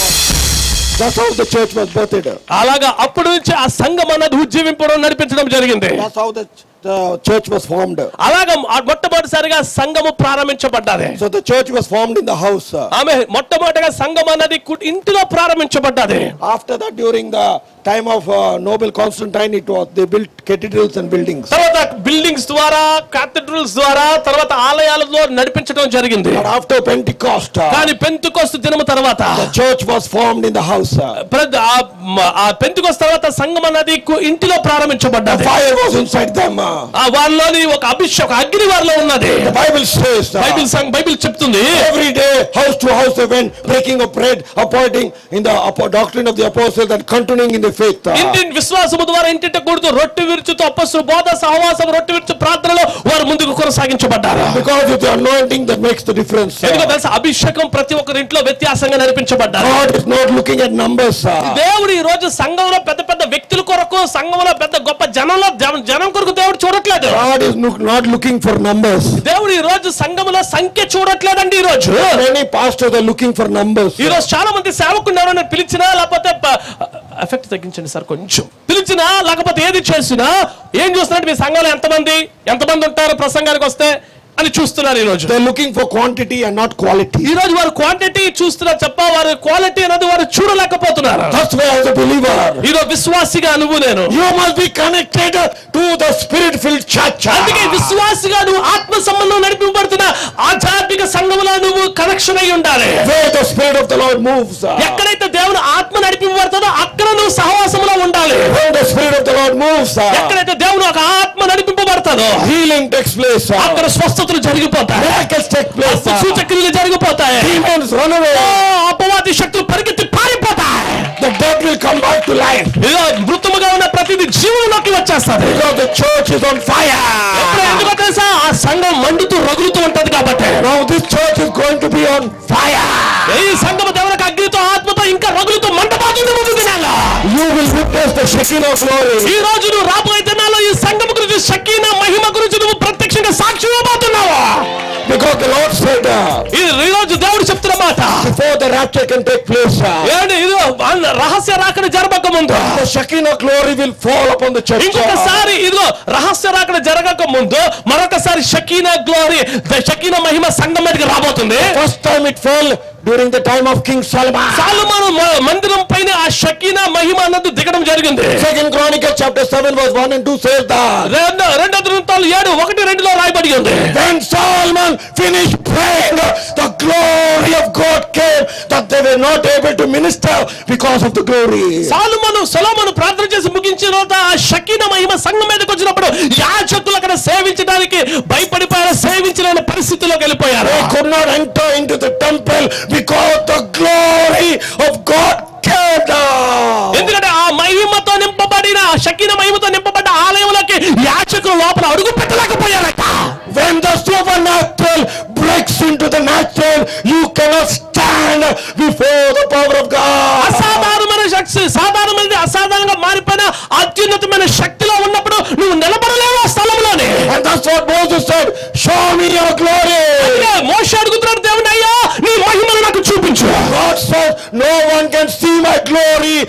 That's how the church was birthed. అలాగా అప్పటి నుంచి ఆ సంఘం అన్నది ఉజ్జీవింపడం నడిపించడం జరిగింది That's how the, the church was formed. అలాగా ఆ మొట్టమొదటిసారిగా సంఘము ప్రారంభించబడ్డది So the church was formed in the house. ఆమె మొట్టమొదటిగా సంఘం అన్నది కు- ఇంటిలో ప్రారంభించబడ్డది After that, during the time of uh, Noble Constantine, it was they built cathedrals and buildings. తర్వాత బిల్డింగ్స్ ద్వారా కాథడ్రల్స్ ద్వారా తర్వాత ఆలయాలలో నడిపించడం జరిగింది But after Pentecost, uh, కానీ పెంతుకొస్తు దినము తర్వాత the church was formed in the house. uh. ప్రతి- ఆ- మ- ఆ పెంతుకొస్తు తర్వాత సంఘం అన్నది కు- ఇంటిలో The ప్రారంభించబడ్డది fire was inside them. uh. ఆ వారిలోని ఒక అభిషేక అగ్ని వారిలో ఉన్నది The Bible says uh, Bible సం- బైబిల్ చెప్తుంది every day, house to house, they went breaking of bread, appointing in the apo- doctrine of the apostles and continuing in the faith. uh. ఇంటి విశ్వాసము ద్వారా ఇంటింట కూడుతూ రొట్టె విరుచుతూ అప్పస్సు బోధ సహవాసం రొట్టె విరుచు ప్రార్థనలో వారు ముందుకు కొనసాగించబడ్డారు Because it's the anointing that makes the difference. uh. ఎందుకో తెలుసా అభిషేకం ప్రతి ఒక్కరి ఇంట్లో వ్యత్యాసంగా నడిపించబడ్డారు God is not looking at numbers. uh. దేవుడు ఈ రోజు సంఘంలో పెద్ద పెద్ద వ్యక్తుల కొరకు సంఘంలో పెద్ద గొప్ప జనంలో జనం- జనం కొరకు దేవుడు చూడట్లేదు God is no- not looking for numbers. దేవుడు ఈ రోజు సంఘములో సంఖ్య చూడట్లేదండి ఈ రోజు Many pastors are looking for numbers. ఈ రోజు చాలా మంది సేవకులు ఎవరైనా పిలిచినా లేకపోతే ఎఫెక్ట్ తగ్గించండి సార్ కొంచెం పిలిచినా లేకపోతే ఏది చేసినా ఏం చూస్తున్నట్టు మీ సంఘంలో ఎంతమంది ఎంతమంది ఉంటారు ప్రసంగానికి వస్తే అని చూస్తున్నారు ఈ రోజు They're looking for quantity and not quality. ఈ రోజు వారు క్వాంటిటీ చూస్తున్నారు తప్ప వారు క్వాలిటీ అనేది వారు చూడలేకపోతున్నారు That's why as a believer, ఈ రోజు విశ్వాసిగా నువ్వు నేను you must be connected to the spirit-filled church. అందుకే విశ్వాసిగా నువ్వు ఆత్మ సంబంధం నడిపింపబడుతున్న ఆధ్యాత్మిక సంఘంలో నువ్వు కనెక్షన్ అయి ఉండాలి Where the spirit of the Lord moves. ఎక్కడైతే దేవుని ఆత్మ నడిపింపబడుతుందో అక్కడ నువ్వు సహవాసంలో ఉండాలి When the spirit of the Lord moves, ఎక్కడైతే దేవుని ఒక ఆత్మ నడిపింపబడుతుందో healing takes place. అక్కడ స్వస్థతలు జరిగిపోతాయి Miracles take place. సూచక్రియలు జరిగిపోతాయి Demons run away. ఓ, అపవాది శక్తులు పరిగెత్తి పారిపోతాయి The dead will come back to life. ఇదిగో మృతముగా ఉన్న ప్రతిదీ జీవంలోకి వచ్చేస్తుంది Because the church is on ఎప్పుడు fire. ఎందుకో తెలుసా ఆ సంఘం మండుతూ రగులుతూ ఉంటది కాబట్టి Now this church is going to be on fire. ఈ సంఘం దేవునికి అగ్నితో ఆత్మతో ఇంకా రగులుతూ మంటపోతుంది ముందు దినాల్లో You will witness the Shekinah glory. ఈ రోజు నువ్వు రాబోయే దినాల్లో ఈ సంఘం గురించి షకీన మహిమ గురించి నువ్వు ప్రత్యక్షంగా సాక్షి ఇవ్వబోతున్నావు Because the Lord said, uh, ఈ ఈ రోజు దేవుడు చెప్తున్న మాట before the rapture can take place, uh, ఏంటి ఇది రహస్య రాకడ జరగక ముందు the Shekinah glory will fall upon the church. ఇంకొకసారి ఇదిగో రహస్య రాకడ జరగక ముందు మరొకసారి షకీనా గ్లోరీ షకీన మహిమ సంఘం మీదకి రాబోతుంది First time it fell during the time of King Solomon. సాలుమాను మ- మందిరం పైన ఆ షకీనా మహిమ అన్నది దిగడం జరిగింది Second Chronicles chapter 7 verse 1 and 2 says that రెండో రెండో దృంతాలు ఏడు ఒకటి రెండులో రాయబడి ఉంది when Solomon finished praying, the glory of God came that they were not able to minister because of the glory. సాలుమను సొలొమోను ప్రార్థన చేసి ముగించిన తర్వాత ఆ షకీన మహిమ సంఘం మీదకి వచ్చినప్పుడు యాజకులు అక్కడ సేవించడానికి భయపడిపోయారు సేవించలేని పరిస్థితిలోకి వెళ్ళిపోయారు They could not enter into the temple because the glory of God came down. ఎందుకంటే ఆ మహిమతో నింపబడిన ఆ షకీన మహిమతో నింపబడ్డ ఆలయంలోకి యాచకులు లోపల అడుగు పెట్టలేకపోయారట When the supernatural breaks into the natural, you cannot stand before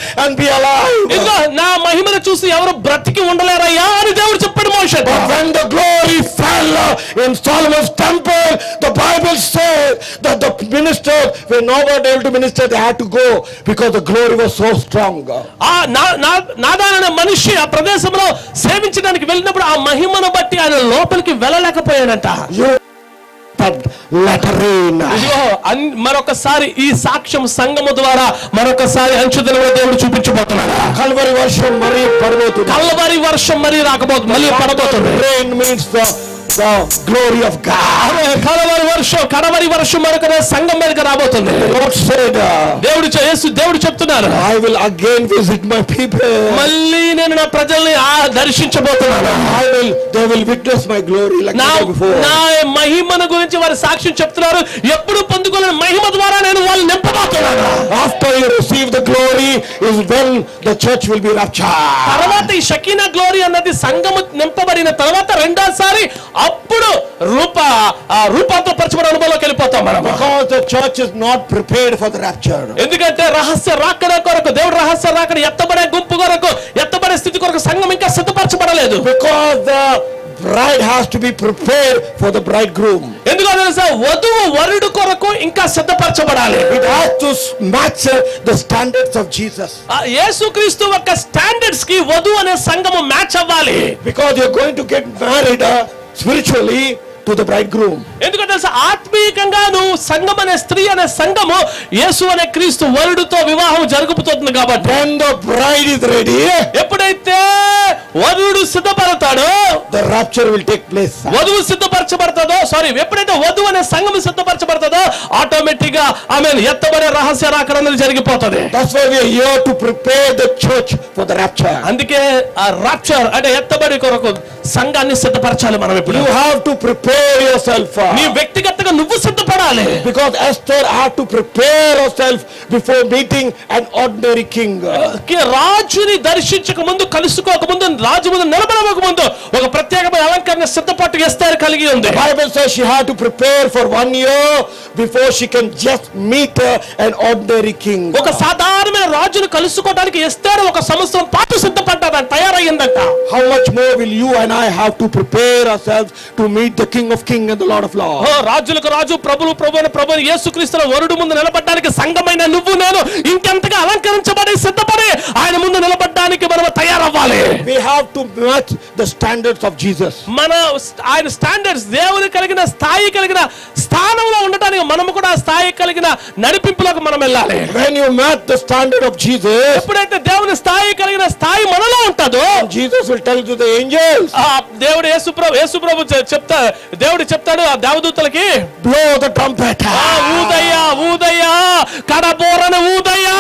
and be alive. ఇదిగో నా మహిమను చూసి ఎవరు బ్రతికి ఉండలేరయ్యా అని దేవుడు చెప్పాడు మోషే But when the glory fell uh, in Solomon's temple, the Bible says that the ministers were not able to minister, they had to go because the glory was so strong. ఆ నా- నా- నాదాన్ అనే మనిషి ఆ ప్రదేశంలో సేవించడానికి వెళ్ళినప్పుడు ఆ మహిమను బట్టి ఆయన లోపలికి వెళ్ళలేకపోయాడంట You that letter in. ఇదిగో అన్- మరొకసారి ఈ సాక్ష్యం సంఘము ద్వారా మరొకసారి అంచుదల దేవుడు చూపించబోతున్నాడు Calvary version Marie Parvatu. కల్లవారి వర్షం మరీ రాకపోతుంది మళ్ళీ పడబోతుంది Rain means the, the glory of God. ఆమె కలవరి వర్షం కడవరి వర్షం మరొక సంఘం మీదకి రాబోతుంది The Lord said, uh, దేవుడు చె- యేసు దేవుడు చెప్తున్నారు I will again visit my people. మళ్ళీ నేను నా ప్రజల్ని ఆ దర్శించబోతున్నాను I will, they will witness my glory like నా never before. నా మహిమను గురించి వారి సాక్ష్యం చెప్తున్నారు ఎప్పుడు పొందుకోలేని మహిమ ద్వారా నేను వాళ్ళు నింపబోతున్నాను After you receive the glory is when the church will be raptured. తర్వాత ఈ షకీనా గ్లోరీ అన్నది సంఘము నింపబడిన తర్వాత రెండోసారి అప్పుడు రూప ఆ రూపాంతరపరచబడిన అనుభవంలోకి వెళ్ళిపోతాం మనం Because the church is not prepared for the rapture. ఎందుకంటే రహస్య రాకడ కొరకు దేవుడు రహస్య రాకడ ఎత్తబడే గుంపు కొరకు ఎత్తబడే స్థితి కొరకు సంఘం ఇంకా సిద్ధపరచబడలేదు Because the bride has to be prepared for the bridegroom. ఎందుకో తెలుసా వధువు వరుడు కొరకు ఇంకా సిద్ధపరచబడాలి It has to s- match uh, the standards of Jesus. ఆ యేసుక్రీస్తు యొక్క స్టాండర్డ్స్ కి వధువు అనే సంఘము మ్యాచ్ అవ్వాలి Because you're going to get married uh, spiritually to the bridegroom. ఎందుకంటే తెలుసా ఆత్మీయంగా నువ్వు సంఘం అనే స్త్రీ అనే సంఘము యేసు అనే క్రీస్తు వరుడుతో వివాహం జరుగుతుంది కాబట్టి When the bride is ready, ఎప్పుడైతే వధువుడు సిద్ధపడతాడో the rapture will take place. వధువు సిద్ధపరచబడుతుందో సారీ ఎప్పుడైతే వధువు అనే సంఘం సిద్ధపరచబడుతుందో ఆటోమేటిక్ గా ఆమె ఎత్తబడే రహస్య రాకడ అనేది జరిగిపోతుంది That's why we are here to prepare the church for the rapture. అందుకే ఆ రాప్చర్ అంటే ఎత్తబడి కొరకు సంఘాన్ని సిద్ధపరచాలి మనం ఇప్పుడు You have to prepare yourself. uh, నీ వ్యక్తిగతంగా నువ్వు సిద్ధపడాలి Because Esther had to prepare herself before meeting an ordinary king. కి రాజుని దర్శించక ముందు కలుసుకోక ముందు రాజు ముందు నిలబడక ముందు ఒక ప్రత్యేకమైన అలంకరణ సిద్ధపాటు ఎస్తారు కలిగి ఉంది The Bible says she had to prepare for one year before she can just meet uh, an ordinary king. ఒక సాధారణమైన రాజును కలుసుకోవడానికి ఎస్తారు ఒక సంవత్సరం పాటు సిద్ధపడ్డదంట తయారయ్యిందంట How much more will you and I have to prepare ourselves to meet the King of Kings and the Lord of oh, Lords? రాజులకు రాజు ప్రభులు ప్రభు అయిన ప్రభు అయిన యేసుక్రీస్తుల వరుడు ముందు నిలబడడానికి సంఘమైన నువ్వు నేను ఇంకెంతగా అలంకరించబడి సిద్ధపడి ఆయన ముందు నిలబడడానికి మనం తయారవ్వాలి We have to match the standards of Jesus. మన st- ఆయన స్టాండర్డ్స్ దేవుని కలిగిన స్థాయి కలిగిన స్థానంలో ఉండటానికి మనము కూడా ఆ స్థాయి కలిగిన నడిపింపులోకి మనం వెళ్ళాలి When you match the standard of Jesus, ఎప్పుడైతే దేవుని స్థాయి కలిగిన స్థాయి మనలో ఉంటుందో Jesus will tell to the angels, ఆ దేవుడు యేసుప్రభు యేసుప్రభు చె- చెప్తా దేవుడు చెప్తాడు ఆ దేవదూతలకి blow the trumpet. ఆ ఊదయ్యా ఊదయ్యా కడబోరన ఊదయ్యా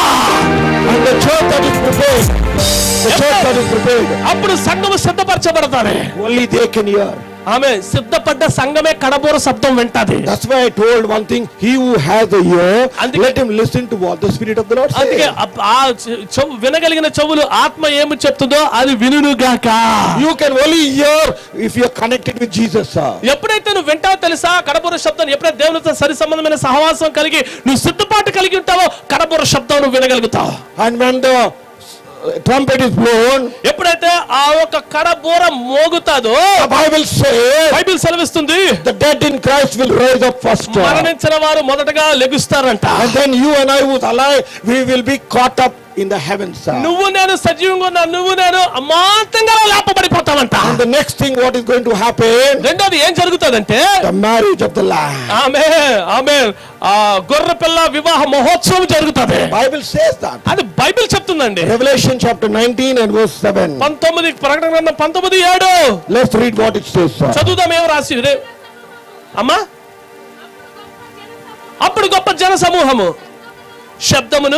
And the church that is prepared, the church that is prepared, అప్పుడు సంఘము సిద్ధపరచబడతారు only they can hear. ఆమె సిద్ధపడ్డ సంఘమే కడబోర శబ్దం వింటది That's why I told one thing, he who has a ear, అందుకే- let him listen to what the Spirit of the Lord అందుకే says. అప్- ఆ చె- చెవు వినగలిగిన చెవులు ఆత్మ ఏమి చెప్తుందో అది వినుగాక You can only hear if you are connected with Jesus. sir. ఎప్పుడైతే నువ్వు వింటావో తెలుసా కడబుర శబ్దం ఎప్పుడైతే దేవునితో సరి సంబంధమైన సహవాసం కలిగి నువ్వు సిద్ధపాటు కలిగి ఉంటావో కడబుర శబ్దం నువ్వు వినగలుగుతావు And when the uh, trumpet is blown, ఎప్పుడైతే ఆ ఒక కడబూర మోగుతాదో the Bible says బైబిల్ సెలవిస్తుంది the dead in Christ will rise up first. మరణించిన వారు మొదటగా లెగుస్తారంట And then you and I who's alive, we will be caught up in the heavens. sir. నువ్వు నేను సజీవంగా ఉన్నా నువ్వు నేను అమాంతంగా లేపబడిపోతావంట And the next thing what is going to happen, రెండోది ఏం జరుగుతుందంటే the marriage of the Lamb. ఆమె ఆమె ఆ గొర్రె పిల్ల వివాహ మహోత్సవం జరుగుతుంది Bible says that. అది బైబిల్ చెప్తుందండి Revelation chapter 19 and verse 7. పంతొమ్మిది ప్రకటన గ్రంథం పంతొమ్మిది ఏడు Let's read what it says. sir. చదువుదాం ఏం రాసి రే అమ్మా అప్పుడు గొప్ప జన సమూహము శబ్దమును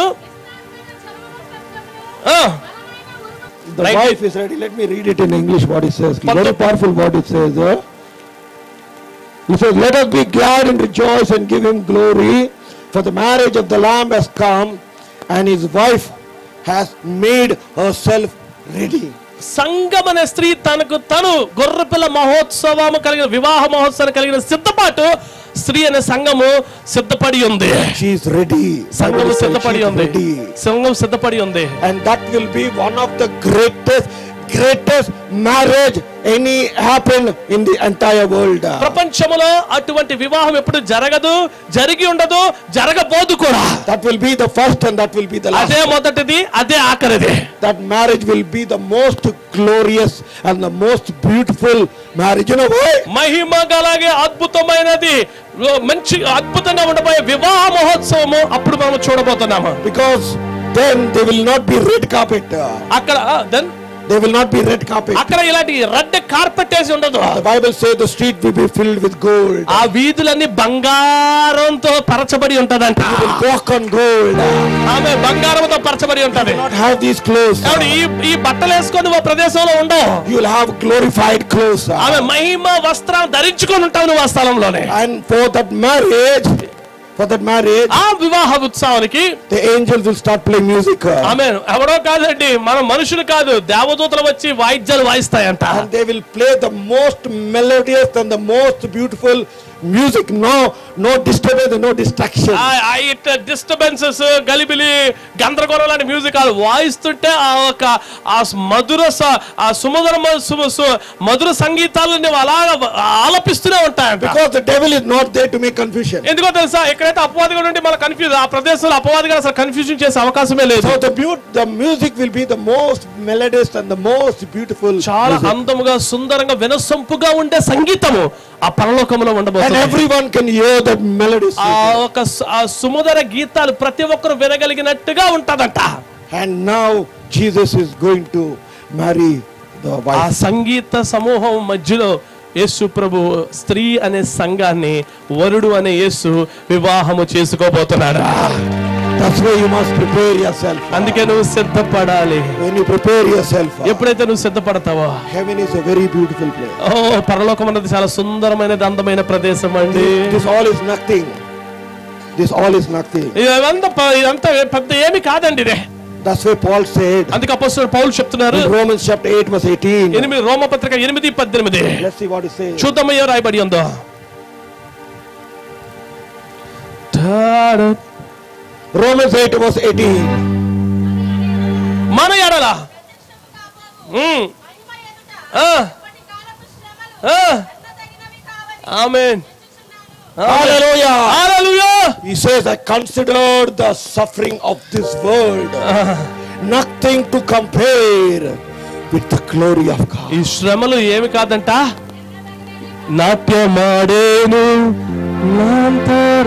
ఆ, The Right. wife is ready. Let me read it in English what it says. But- Very powerful what it says. Huh? It says, Let us be glad and rejoice and give him glory, for the marriage of the Lamb has come, and his wife has made herself ready. సంఘం అనే స్త్రీ తనకు తను గొర్రెపిల్ల మహోత్సవము కలిగిన వివాహ మహోత్సవం కలిగిన సిద్ధపాటు స్త్రీ అనే సంఘము సిద్ధపడి ఉంది She is ready. సంఘము Bible says సిద్ధపడి she is ఉంది ready. సంఘం సిద్ధపడి ఉంది And that will be one of the greatest, greatest marriage any happen in the entire world. ప్రపంచములో అటువంటి వివాహం ఎప్పుడు జరగదు జరిగి ఉండదు జరగబోదు కూడా That will be the first and that will be the last. అదే మొదటిది అదే ఆఖరిది That marriage will be the most glorious and the most beautiful marriage. You know why? మహిమ గలాగే అద్భుతమైనది మంచి అద్భుతంగా ఉండబోయే వివాహ మహోత్సవము అప్పుడు మనం చూడబోతున్నాము Because then there will not be red carpet. అక్కడ then There will not be red carpet. అక్కడ ఇలాంటి రెడ్ కార్పెట్ వేసి ఉండదు The Bible says the street will be filled with gold. ఆ వీధులన్నీ బంగారంతో పరచబడి ఉంటదంట You will walk on gold. You ఆమె బంగారంతో పరచబడి ఉంటది will not have these clothes. కాబట్టి ఈ ఈ బట్టలు వేసుకొని ఓ ప్రదేశంలో ఉండవు You will have glorified clothes. ఆమె మహిమ వస్త్రం ధరించుకొని ఉంటావు నువ్వు ఆ స్థలంలోనే And for that marriage, for that marriage, ఆ వివాహ ఉత్సవానికి the angels will start playing music. ఆమె ఎవడో కాదండి మన మనుషులు కాదు దేవదూతలు వచ్చి వాయిద్యాలు వాయిస్తాయంట And they will play the most melodious and the most beautiful music. No, no disturbance, no distraction. It disturbances గలిబిలి గందరగోళం లాంటి మ్యూజిక్ అది వాయిస్తుంటే ఆ ఒక ఆ మధుర స- ఆ సుమధుర మ- సు- సు- మధుర సంగీతాలను నువ్వు అలా ఆలపిస్తూనే ఉంటాయంట Because the devil is not there to make confusion. ఎందుకో తెలుసా ఎక్కడైతే అపవాదిగా నుండి మన కన్ఫ్యూజ్ ఆ ప్రదేశంలో అపవాదిగా అసలు కన్ఫ్యూజన్ చేసే అవకాశమే లేదు So the beaut, the music will be the most melodious and the most beautiful. చాలా music. అందముగా సుందరంగా వినసొంపుగా ఉండే సంగీతము ఆ పరలోకంలో And ఉండబోతుంది everyone can hear that melody. ఆ ఒక సు- ఆ సుమధుర గీతాలు ప్రతి ఒక్కరు వినగలిగినట్టుగా ఉంటదంట And now Jesus is going to marry the ఆ wife. సంగీత సమూహం మధ్యలో యేసు ప్రభు స్త్రీ అనే సంఘాన్ని వరుడు అనే యేసు వివాహము చేసుకోబోతున్నాడు That's why you must prepare yourself. అందుకే నువ్వు సిద్ధపడాలి When you prepare yourself, ఎప్పుడైతే నువ్వు సిద్ధపడతావో heaven is a very beautiful place. ఓ పరలోకం అన్నది చాలా సుందరమైనది అందమైన ప్రదేశం అండి This all is nothing. This all is nothing. ఇదంతా ప- ఇదంతా పెద్ద ఏమి కాదండి ఇదే That's why Paul said అందుకే అపోస్తులుడు పౌలు చెప్తున్నారు in Romans chapter 8 verse 18. ఎనిమిది రోమపత్రిక ఎనిమిది పద్దెనిమిది Let's see what he says. చూద్దామయ్యో రాయబడి ఉందో Romans 8 verse 18. మన ఎడల ఉమ్, మహిమ ఎదుట ఆ, ఇప్పటి కాలపు శ్రమలు ఆ, తగినవి కావని ఆమేన్ Hallelujah. Hallelujah He says, I considered the suffering of this world nothing to compare with the glory of God. ఈ శ్రమలు ఏమి కాదంట నాట్యమాడేను నాంతరంగమున